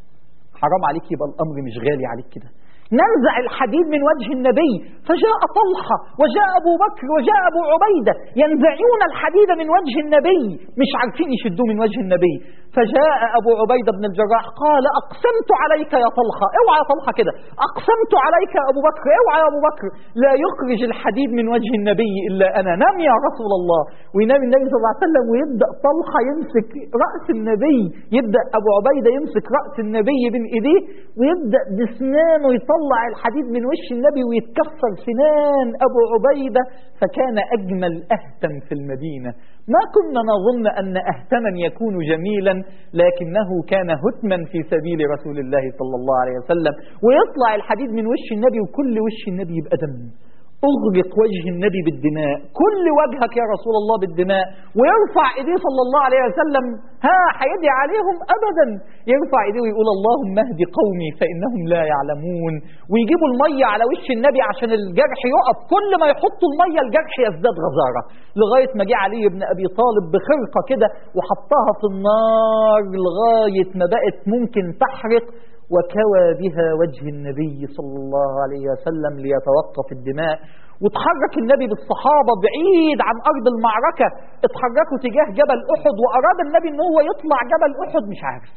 حرام عليكي يبقى الأمر مش غالي عليك كده ننزع الحديد من وجه النبي فجاء طلحة وجاء أبو بكر وجاء أبو عبيدة ينزعون الحديد من وجه النبي مش عارفين يشدوه من وجه النبي فجاء أبو عبيدة بن الجراح قال أقسمت عليك يا طلحة اوعى يا طلحة كده أقسمت عليك يا أبو بكر اوعى يا أبو بكر لا يخرج الحديد من وجه النبي إلا أنا نام يا رسول الله وينام النبي صلى الله عليه وسلم ويبدأ طلحة يمسك رأس النبي يبدأ أبو عبيدة يمسك رأس النبي بين إيديه ويبدأ بسنانه يطلع يطلع الحديد من وش النبي ويتكسر سنان أبو عبيدة فكان أجمل أهتم في المدينة ما كنا نظن أن أهتما يكون جميلا لكنه كان هتما في سبيل رسول الله صلى الله عليه وسلم ويطلع الحديد من وش النبي وكل وش النبي يبقى دم أغرق وجه النبي بالدماء كل وجهك يا رسول الله بالدماء ويرفع إيديه صلى الله عليه وسلم ها هيدعي عليهم أبدا يرفع إيديه ويقول اللهم اهد قومي فإنهم لا يعلمون ويجيبوا المية على وش النبي عشان الجرح يقف كل ما يحطوا المية الجرح يزداد غزارة لغاية ما جه علي بن أبي طالب بخرقة كده وحطها في النار لغاية ما بقت ممكن تحرق وكوى بها وجه النبي صلى الله عليه وسلم ليتوقف الدماء وتحرك النبي بالصحابة بعيد عن أرض المعركة اتحركوا تجاه جبل أحد وأراد النبي أن هو يطلع جبل أحد مش عارف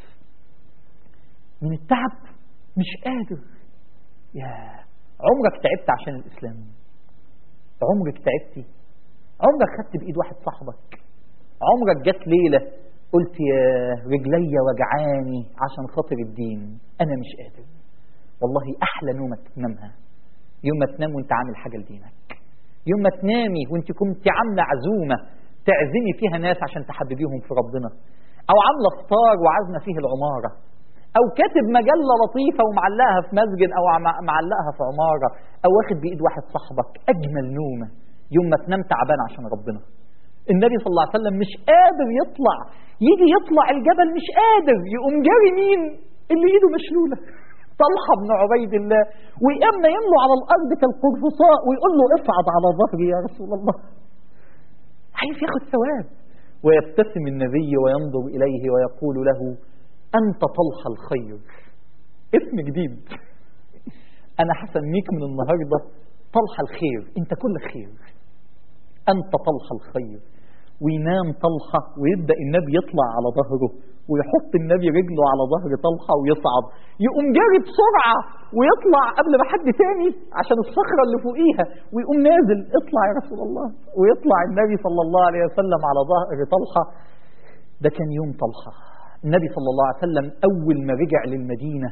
من التعب مش قادر يا عمرك تعبت عشان الإسلام عمرك تعبتي عمرك خدت بإيد واحد صاحبك عمرك جت ليلة قلت يا رجلي وجعاني عشان خاطر الدين أنا مش قادر والله أحلى نومة تنامها يوم ما تنام وانت عامل حاجة لدينك يوم ما تنامي وانت كنت عاملة عزومة تعزمي فيها ناس عشان تحببيهم في ربنا أو عاملة فطار وعازمة فيه العمارة أو كاتب مجلة لطيفة ومعلقها في مسجد أو مع- معلقها في عمارة أو واخد بإيد واحد صاحبك أجمل نومة يوم ما تنام تعبان عشان ربنا النبي صلى الله عليه وسلم مش قادر يطلع يجي يطلع الجبل مش قادر يقوم جاري مين اللي ايده مشلوله طلحه بن عبيد الله ويقام يملوا على الارض كالقرفصاء ويقول له اصعد على ظهري يا رسول الله عايز ياخد ثواب ويبتسم النبي وينظر اليه ويقول له انت طلحه الخير اسم جديد انا هسميك من النهارده طلحه الخير انت كل خير أنت طلحة الخير وينام طلحة ويبدأ النبي يطلع على ظهره ويحط النبي رجله على ظهر طلحة ويصعد يقوم جاري بسرعة ويطلع قبل ما حد تاني عشان الصخرة اللي فوقيها ويقوم نازل اطلع يا رسول الله ويطلع النبي صلى الله عليه وسلم على ظهر طلحة ده كان يوم طلحة النبي صلى الله عليه وسلم أول ما رجع للمدينة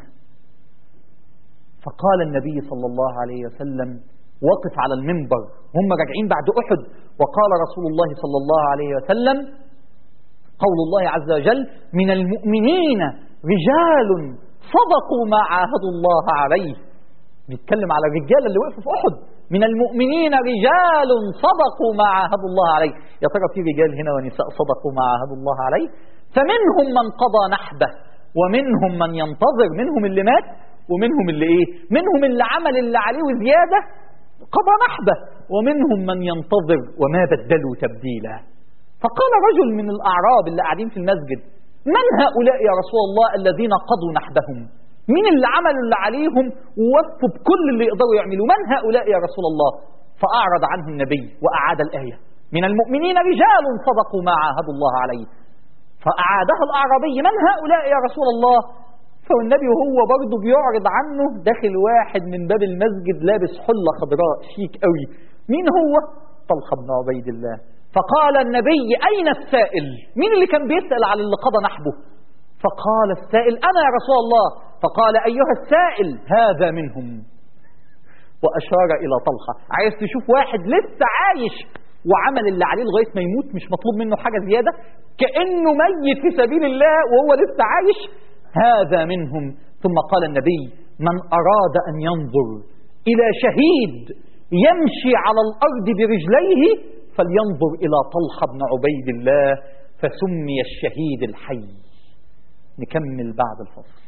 فقال النبي صلى الله عليه وسلم وقف على المنبر هم راجعين بعد أحد وقال رسول الله صلى الله عليه وسلم قول الله عز وجل من المؤمنين رجال صدقوا ما عاهدوا الله عليه بيتكلم على الرجال اللي وقفوا في أحد من المؤمنين رجال صدقوا ما عاهدوا الله عليه يا ترى في رجال هنا ونساء صدقوا ما عاهدوا الله عليه فمنهم من قضى نحبه ومنهم من ينتظر منهم اللي مات ومنهم اللي ايه منهم اللي عمل اللي عليه وزياده قضى نحبه ومنهم من ينتظر وما بدلوا تبديلا فقال رجل من الأعراب اللي قاعدين في المسجد من هؤلاء يا رسول الله الذين قضوا نحبهم مين اللي عملوا اللي عليهم ووفوا بكل اللي يقدروا يعملوا من هؤلاء يا رسول الله فأعرض عنه النبي وأعاد الآية من المؤمنين رجال صدقوا ما عاهدوا الله عليه فأعادها الأعرابي من هؤلاء يا رسول الله فالنبي وهو برضه بيعرض عنه داخل واحد من باب المسجد لابس حلة خضراء شيك قوي مين هو طلحة بن عبيد الله فقال النبي أين السائل مين اللي كان بيسأل على اللي قضى نحبه فقال السائل أنا يا رسول الله فقال أيها السائل هذا منهم وأشار إلى طلحة عايز تشوف واحد لسه عايش وعمل اللي عليه لغاية ما يموت مش مطلوب منه حاجة زيادة كأنه ميت في سبيل الله وهو لسه عايش هذا منهم ثم قال النبي من أراد أن ينظر إلى شهيد يمشي على الأرض برجليه فلينظر إلى طلحة بن عبيد الله فسمي الشهيد الحي نكمل بعد الفصل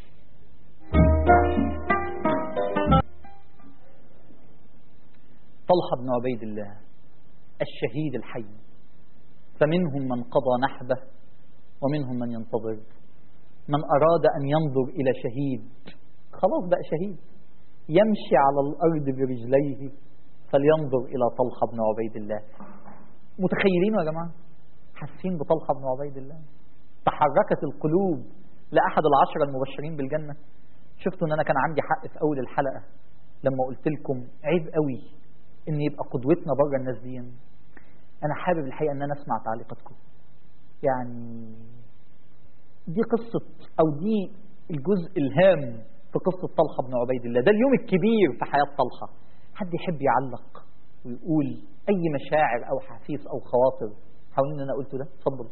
طلحة بن عبيد الله الشهيد الحي فمنهم من قضى نحبه ومنهم من ينتظر من أراد أن ينظر إلى شهيد خلاص بقى شهيد يمشي على الأرض برجليه فلينظر إلى طلحة بن عبيد الله متخيلين يا جماعة حاسين بطلحة بن عبيد الله تحركت القلوب لأحد العشرة المبشرين بالجنة شفتوا أن أنا كان عندي حق في أول الحلقة لما قلت لكم عيب قوي أن يبقى قدوتنا بره الناس دي أنا حابب الحقيقة أن أنا أسمع تعليقاتكم يعني دي قصة أو دي الجزء الهام في قصة طلحة بن عبيد الله ده اليوم الكبير في حياة طلحة حد يحب يعلق ويقول أي مشاعر أو حسيس أو خواطر حاولين أن أنا قلته ده اتفضل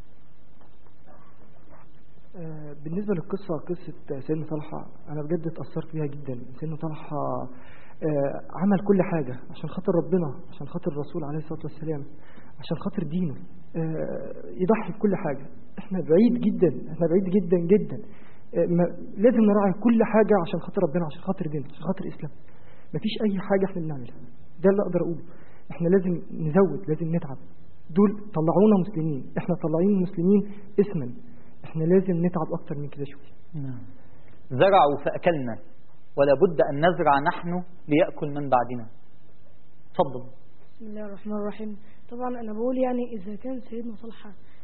آه، بالنسبة للقصة قصة سيدنا طلحة أنا بجد اتأثرت بيها جدا سيدنا طلحة آه، عمل كل حاجة عشان خاطر ربنا عشان خاطر الرسول عليه الصلاة والسلام عشان خاطر دينه آه، يضحي بكل حاجة احنا بعيد جدا احنا بعيد جدا جدا آه، ما- لازم نراعي كل حاجة عشان خاطر ربنا عشان خاطر دينه عشان خاطر الإسلام مفيش أي حاجة احنا بنعملها ده اللي أقدر أقوله احنا لازم نزود لازم نتعب دول طلعونا مسلمين احنا طالعين مسلمين اسما احنا لازم نتعب اكتر من كده شويه زرعوا فأكلنا ولا بد أن نزرع نحن ليأكل من بعدنا اتفضل بسم الله الرحمن الرحيم طبعا انا بقول يعني اذا كان سيدنا طلحه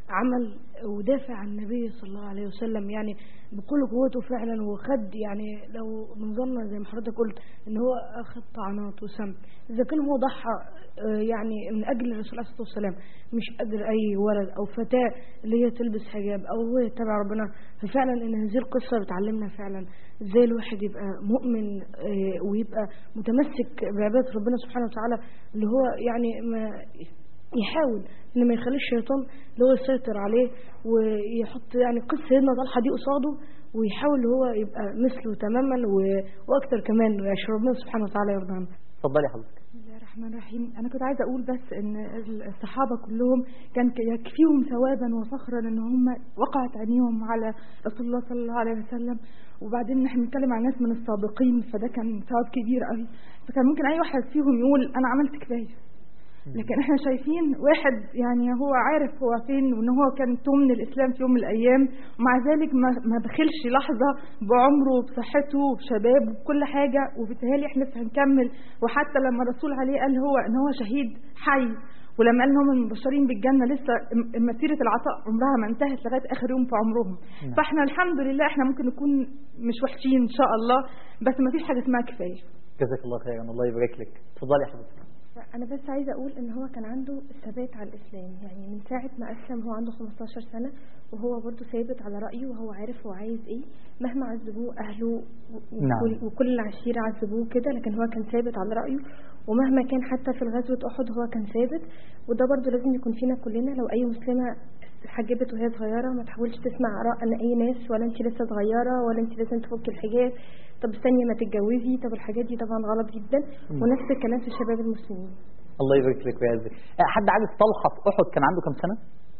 عمل ودافع عن النبي صلى الله عليه وسلم يعني بكل قوته فعلا وخد يعني لو نظرنا زي ما حضرتك قلت ان هو اخذ طعنات وسم اذا كان هو ضحى آه، يعني من اجل الرسول عليه الصلاه والسلام مش اجل اي ولد او فتاه اللي هي تلبس حجاب او هو يتبع ربنا ففعلا ان هذه القصه بتعلمنا فعلا ازاي الواحد يبقى مؤمن آه، ويبقى متمسك بعباده ربنا سبحانه وتعالى اللي هو يعني ما يحاول ان ما يخليش الشيطان اللي هو يسيطر عليه ويحط يعني قصه سيدنا طلحه دي قصاده ويحاول هو يبقى مثله تماما و- واكتر كمان عشان ربنا سبحانه وتعالى يرضى عنه اتفضلي حضرتك بسم الله الرحمن الرحيم أنا كنت عايزة أقول بس إن الصحابة كلهم كان يكفيهم ثوابا وفخرا إن هم وقعت عينيهم على رسول الله صلى الله عليه وسلم وبعدين احنا بنتكلم عن ناس من السابقين فده كان ثواب كبير قوي فكان ممكن أي واحد فيهم يقول أنا عملت كفاية لكن احنا شايفين واحد يعني هو عارف هو فين وان هو كان توم الاسلام في يوم من الايام ومع ذلك ما ما بخلش لحظه بعمره وبصحته وبشبابه وبكل حاجه وبالتالي احنا لسه هنكمل وحتى لما الرسول عليه قال هو ان هو شهيد حي ولما قال ان هم المبشرين بالجنه لسه م- مسيره العطاء عمرها ما انتهت لغايه اخر يوم في عمرهم نعم. فاحنا الحمد لله احنا ممكن نكون مش وحشين ان شاء الله بس ما فيش حاجه اسمها كفايه جزاك الله خيرا الله يبارك لك اتفضلي يا حضرتك أنا بس عايزة أقول إن هو كان عنده ثبات على الإسلام يعني من ساعة ما أسلم هو عنده 15 سنة وهو برضه ثابت على رأيه وهو عارف هو عايز إيه مهما عذبوه أهله و- نعم. وكل, وكل العشيرة عذبوه كده لكن هو كان ثابت على رأيه ومهما كان حتى في غزوة أحد هو كان ثابت وده برضه لازم يكون فينا كلنا لو أي مسلمة حجبت وهي صغيرة ما تحاولش تسمع آراء عن أي ناس ولا أنت لسه صغيرة ولا أنت لازم تفك الحجاب طب استني ما تتجوزي طب الحاجات دي طبعا غلط جدا ونفس الكلام في الشباب المسلمين الله يبارك لك ويعزك آه، حد عارف طلحه في احد كان عنده كام سنه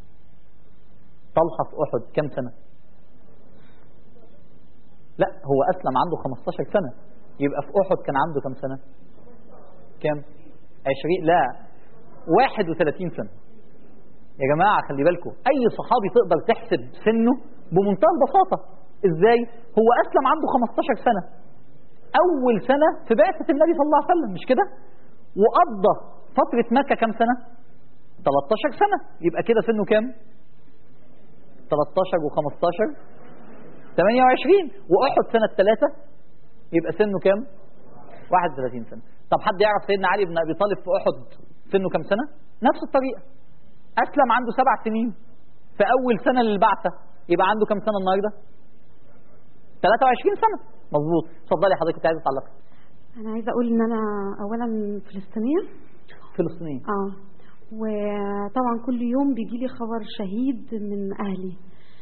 طلحه في احد كام سنه لا هو اسلم عنده 15 سنه يبقى في احد كان عنده كام سنه كام 20 لا 31 سنه يا جماعه خلي بالكم اي صحابي تقدر تحسب سنه بمنتهى البساطه ازاي هو اسلم عنده 15 سنه اول سنه في بعثه النبي صلى الله عليه وسلم مش كده وقضى فتره مكه كام سنه 13 سنه يبقى كده سنه كام 13 و15 28 واحد سنه 3 يبقى سنه كام 31 سنه طب حد يعرف سيدنا علي بن ابي طالب في احد سنه كام سنه نفس الطريقه اسلم عنده سبع سنين في اول سنه للبعثه يبقى عنده كام سنه النهارده 23 سنه مظبوط اتفضلي حضرتك كنت عايزه تعلقي انا عايزه اقول ان انا اولا فلسطينيه فلسطينيه اه وطبعا كل يوم بيجي لي خبر شهيد من اهلي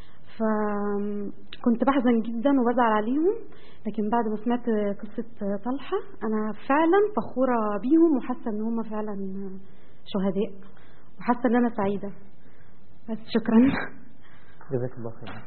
فكنت بحزن جدا وبزعل عليهم لكن بعد ما سمعت قصة طلحة أنا فعلا فخورة بيهم وحاسة إن هم فعلا شهداء وحاسة إن أنا سعيدة بس شكرا جزاك الله خير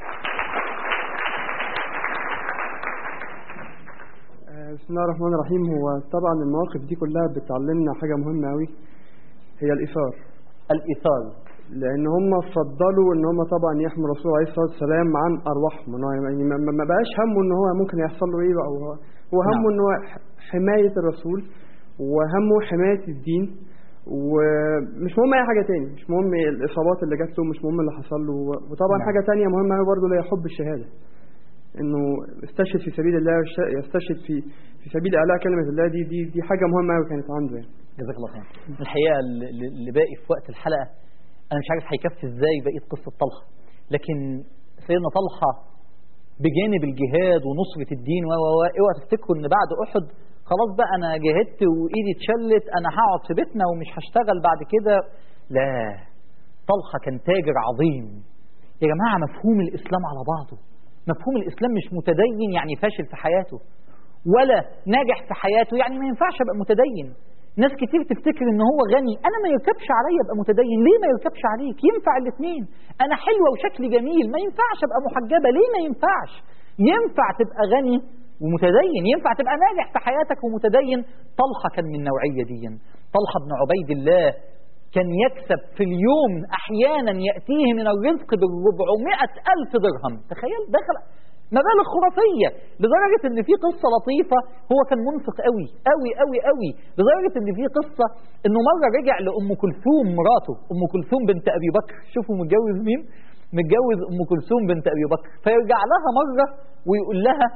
آه، بسم الله الرحمن الرحيم هو طبعا المواقف دي كلها بتعلمنا حاجة مهمة أوي هي الإيثار الايثار لأن هم فضلوا إن هم طبعا يحموا الرسول عليه الصلاة والسلام عن أرواحهم إن هو يعني ما- ما ما بقاش همه إن هو ممكن يحصل له إيه أو هو هو همه نعم. إن هو ح- حماية الرسول وهمه حماية الدين ومش مهم أي حاجة تاني مش مهم الإصابات اللي جات له مش مهم اللي حصل له وطبعا نعم. حاجة تانية مهمة أوي برضه اللي هي حب الشهادة انه استشهد في سبيل الله ويش- يستشهد في في سبيل اعلاء كلمه الله دي دي دي حاجه مهمه قوي كانت عنده يعني جزاك الله خير الحقيقه اللي اللي باقي في وقت الحلقه انا مش عارف هيكفي ازاي بقيه قصه طلحه لكن سيدنا طلحه بجانب الجهاد ونصره الدين و و و اوعى تفتكروا ان بعد احد خلاص بقى انا جاهدت وايدي اتشلت انا هقعد في بيتنا ومش هشتغل بعد كده لا طلحه كان تاجر عظيم يا جماعه مفهوم الاسلام على بعضه مفهوم الاسلام مش متدين يعني فاشل في حياته ولا ناجح في حياته يعني ما ينفعش ابقى متدين ناس كتير تفتكر ان هو غني انا ما يركبش عليا ابقى متدين ليه ما يركبش عليك ينفع الاثنين انا حلوه وشكلي جميل ما ينفعش ابقى محجبه ليه ما ينفعش ينفع تبقى غني ومتدين ينفع تبقى ناجح في حياتك ومتدين طلحه كان من النوعيه دي طلحه بن عبيد الله كان يكسب في اليوم احيانا ياتيه من الرزق بالربعمائة الف درهم تخيل دخل مبالغ خرافية لدرجة ان في قصة لطيفة هو كان منفق قوي قوي قوي قوي لدرجة ان في قصة انه مرة رجع لأم كلثوم مراته أم كلثوم بنت أبي بكر شوفوا متجوز مين متجوز أم كلثوم بنت أبي بكر فيرجع لها مرة ويقول لها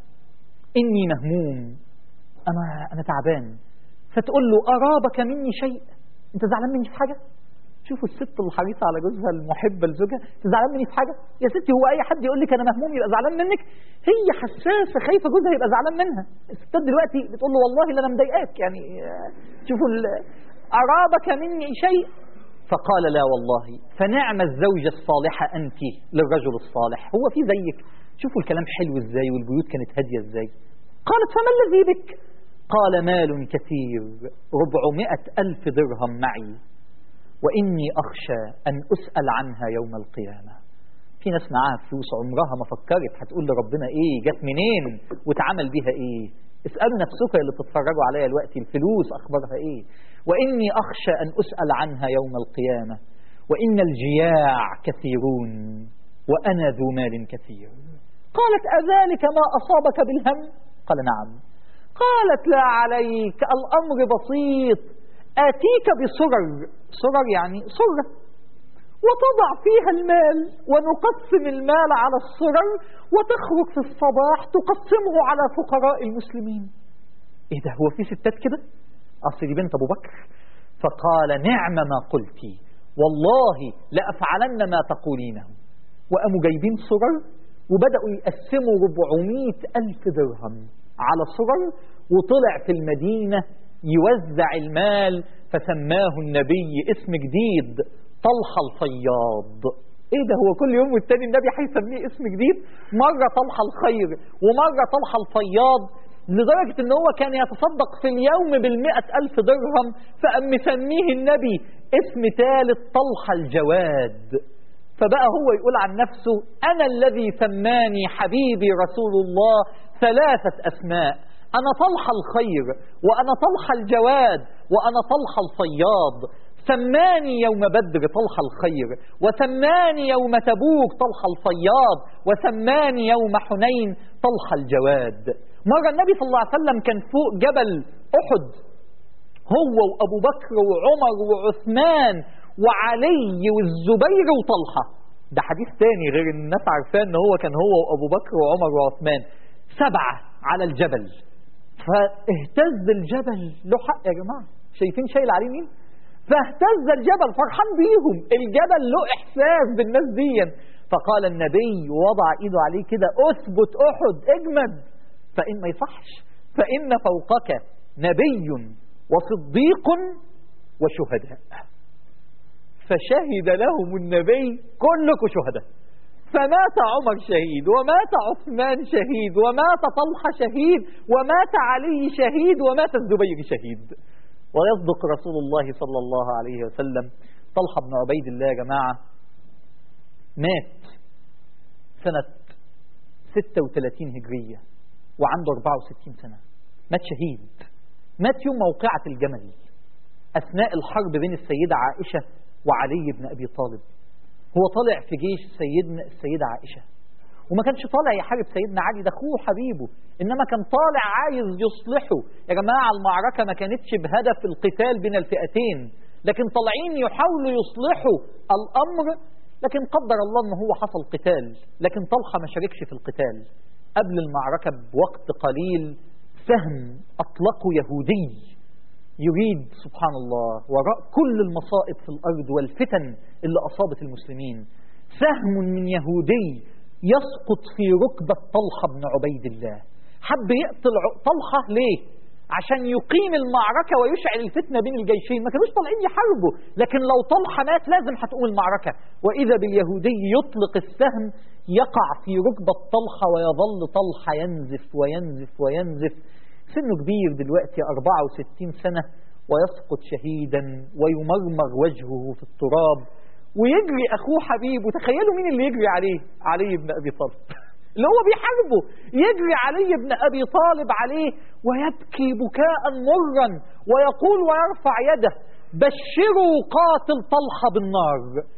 إني مهموم أنا أنا تعبان فتقول له أرابك مني شيء أنت زعلان مني في حاجة شوفوا الست الحريصة على جوزها المحبة لزوجها أنت زعلان مني في حاجة يا ستي هو أي حد يقول لك أنا مهموم يبقى زعلان منك هي حساسة خايفة جوزها يبقى زعلان منها الستات دلوقتي بتقول له والله لا أنا مضايقاك يعني آه، شوفوا ال- أرابك مني شيء فقال لا والله فنعم الزوجة الصالحة أنت للرجل الصالح هو في زيك شوفوا الكلام حلو ازاي والبيوت كانت هادية ازاي قالت فما الذي بك قال مال كثير ربعمائة ألف درهم معي وإني أخشى أن أسأل عنها يوم القيامة في ناس معاها فلوس عمرها ما فكرت هتقول لربنا إيه جت منين واتعمل بيها إيه اسألوا نفسكم اللي بتتفرجوا عليا دلوقتي الفلوس أخبارها إيه وإني أخشى أن أسأل عنها يوم القيامة وإن الجياع كثيرون وأنا ذو مال كثير قالت أذلك ما أصابك بالهم قال نعم قالت لا عليك الأمر بسيط آتيك بسرر سرر يعني سرة وتضع فيها المال ونقسم المال على السرر وتخرج في الصباح تقسمه على فقراء المسلمين ايه ده هو في ستات كده اصل دي بنت ابو بكر فقال نعم ما قلت والله لأفعلن ما تقولينه وقاموا جايبين سرر وبدأوا يقسموا 400 ألف درهم على سرر وطلع في المدينة يوزع المال فسماه النبي اسم جديد طلحة الفياض ايه ده هو كل يوم والتاني النبي هيسميه اسم جديد مرة طلحة الخير ومرة طلحة الفياض لدرجة ان هو كان يتصدق في اليوم بالمئة ألف درهم فقام مسميه النبي اسم ثالث طلحة الجواد فبقى هو يقول عن نفسه أنا الذي سماني حبيبي رسول الله ثلاثة أسماء أنا طلحة الخير وأنا طلحة الجواد وأنا طلحة الصياد سماني يوم بدر طلحة الخير وسماني يوم تبوك طلحة الصياد وسماني يوم حنين طلحة الجواد مرة النبي صلى الله عليه وسلم كان فوق جبل أحد هو وأبو بكر وعمر وعثمان وعلي والزبير وطلحة ده حديث تاني غير ان الناس عارفاه ان هو كان هو وابو بكر وعمر وعثمان سبعة على الجبل فاهتز الجبل له حق يا جماعة شايفين شايل عليه مين فاهتز الجبل فرحان بيهم الجبل له احساس بالناس دي فقال النبي ووضع ايده عليه كده اثبت احد اجمد فان ما يصحش فان فوقك نبي وصديق وشهداء فشهد لهم النبي كلكم شهداء فمات عمر شهيد ومات عثمان شهيد ومات طلحة شهيد ومات علي شهيد ومات الزبير شهيد ويصدق رسول الله صلى الله عليه وسلم طلحة بن عبيد الله يا جماعة مات سنة 36 هجرية وعنده 64 سنة مات شهيد مات يوم موقعة الجمل أثناء الحرب بين السيدة عائشة وعلي بن أبي طالب هو طالع في جيش سيدنا السيدة عائشة وما كانش طالع يحارب سيدنا علي ده أخوه حبيبه إنما كان طالع عايز يصلحه يا جماعة المعركة ما كانتش بهدف القتال بين الفئتين لكن طالعين يحاولوا يصلحوا الأمر لكن قدر الله أنه هو حصل قتال لكن طلحة ما شاركش في القتال قبل المعركة بوقت قليل سهم أطلقه يهودي يريد سبحان الله وراء كل المصائب في الأرض والفتن اللي أصابت المسلمين سهم من يهودي يسقط في ركبة طلحة بن عبيد الله حب يقتل طلحة ليه؟ عشان يقيم المعركة ويشعل الفتنة بين الجيشين ما كانوش طالعين يحاربوا لكن لو طلحة مات لازم هتقوم المعركة وإذا باليهودي يطلق السهم يقع في ركبة طلحة ويظل طلحة ينزف وينزف وينزف سنه كبير دلوقتي 64 سنة ويسقط شهيدا ويمرمغ وجهه في التراب ويجري أخوه حبيبه تخيلوا مين اللي يجري عليه علي بن أبي طالب اللي هو بيحاربه يجري علي بن أبي طالب عليه ويبكي بكاء مرا ويقول ويرفع يده بشروا قاتل طلحة بالنار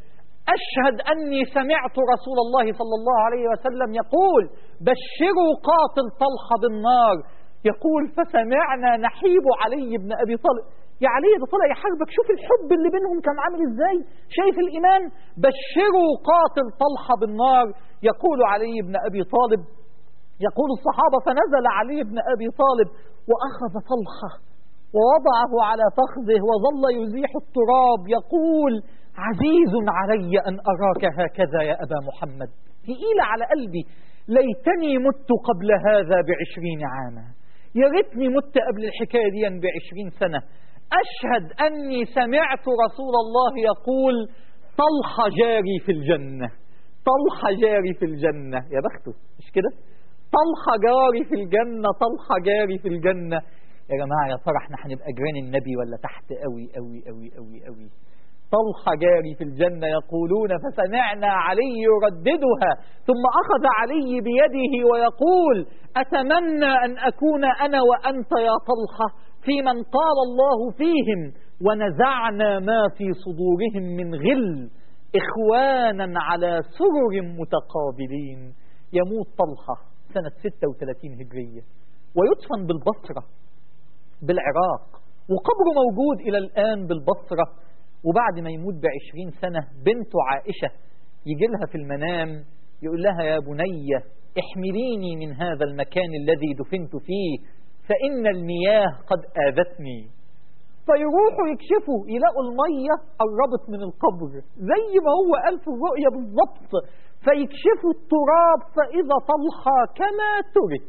أشهد أني سمعت رسول الله صلى الله عليه وسلم يقول بشروا قاتل طلحة بالنار يقول فسمعنا نحيب علي بن أبي طالب يا علي ده طلع يحاربك شوف الحب اللي بينهم كان عامل ازاي شايف الإيمان بشروا قاتل طلحة بالنار يقول علي بن أبي طالب يقول الصحابة فنزل علي بن أبي طالب وأخذ طلحة ووضعه على فخذه وظل يزيح التراب يقول عزيز علي أن أراك هكذا يا أبا محمد ثقيلة على قلبي ليتني مت قبل هذا بعشرين عاما يا ريتني مت قبل الحكاية دي بعشرين سنة أشهد أني سمعت رسول الله يقول طلحة جاري في الجنة طلحة جاري في الجنة يا بخته مش كده طلحة جاري في الجنة طلحة جاري في الجنة يا جماعة يا ترى احنا هنبقى جيران النبي ولا تحت قوي قوي قوي قوي قوي طلحة جاري في الجنة يقولون فسمعنا علي يرددها ثم أخذ علي بيده ويقول أتمنى أن أكون أنا وأنت يا طلحة في من قال الله فيهم ونزعنا ما في صدورهم من غل إخوانا على سرر متقابلين يموت طلحة سنة 36 هجرية ويدفن بالبصرة بالعراق وقبره موجود إلى الآن بالبصرة وبعد ما يموت بعشرين سنة بنته عائشة يجي لها في المنام يقول لها يا بني احمليني من هذا المكان الذي دفنت فيه فإن المياه قد آذتني فيروحوا يكشفوا يلاقوا المية قربت من القبر زي ما هو قال في الرؤية بالضبط فيكشفوا التراب فإذا طلحة كما ترك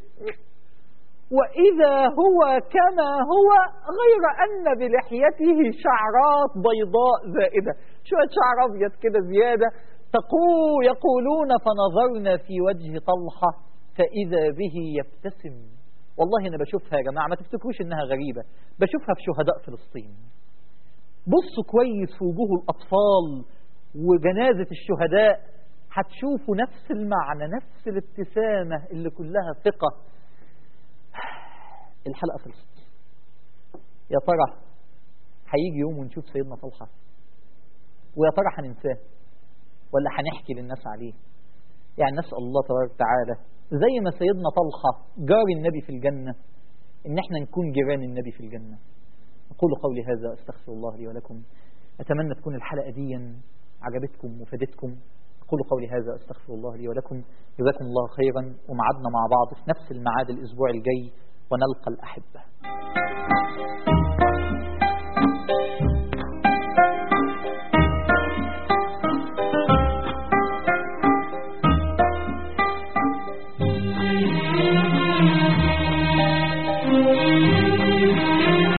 وإذا هو كما هو غير أن بلحيته شعرات بيضاء زائدة شوية شعر أبيض كده زيادة تقول يقولون فنظرنا في وجه طلحة فإذا به يبتسم والله أنا بشوفها يا جماعة ما تفتكروش إنها غريبة بشوفها في شهداء فلسطين بصوا كويس في وجوه الأطفال وجنازة الشهداء هتشوفوا نفس المعنى نفس الابتسامة اللي كلها ثقة الحلقة خلصت يا ترى هيجي يوم ونشوف سيدنا طلحة ويا ترى هننساه ولا هنحكي للناس عليه يعني نسأل الله تبارك وتعالى زي ما سيدنا طلحة جار النبي في الجنة ان احنا نكون جيران النبي في الجنة أقول قولي هذا أستغفر الله لي ولكم أتمنى تكون الحلقة دي عجبتكم وفادتكم أقول قولي هذا أستغفر الله لي ولكم جزاكم الله خيرا ومعدنا مع بعض في نفس الميعاد الأسبوع الجاي ونلقى الأحبة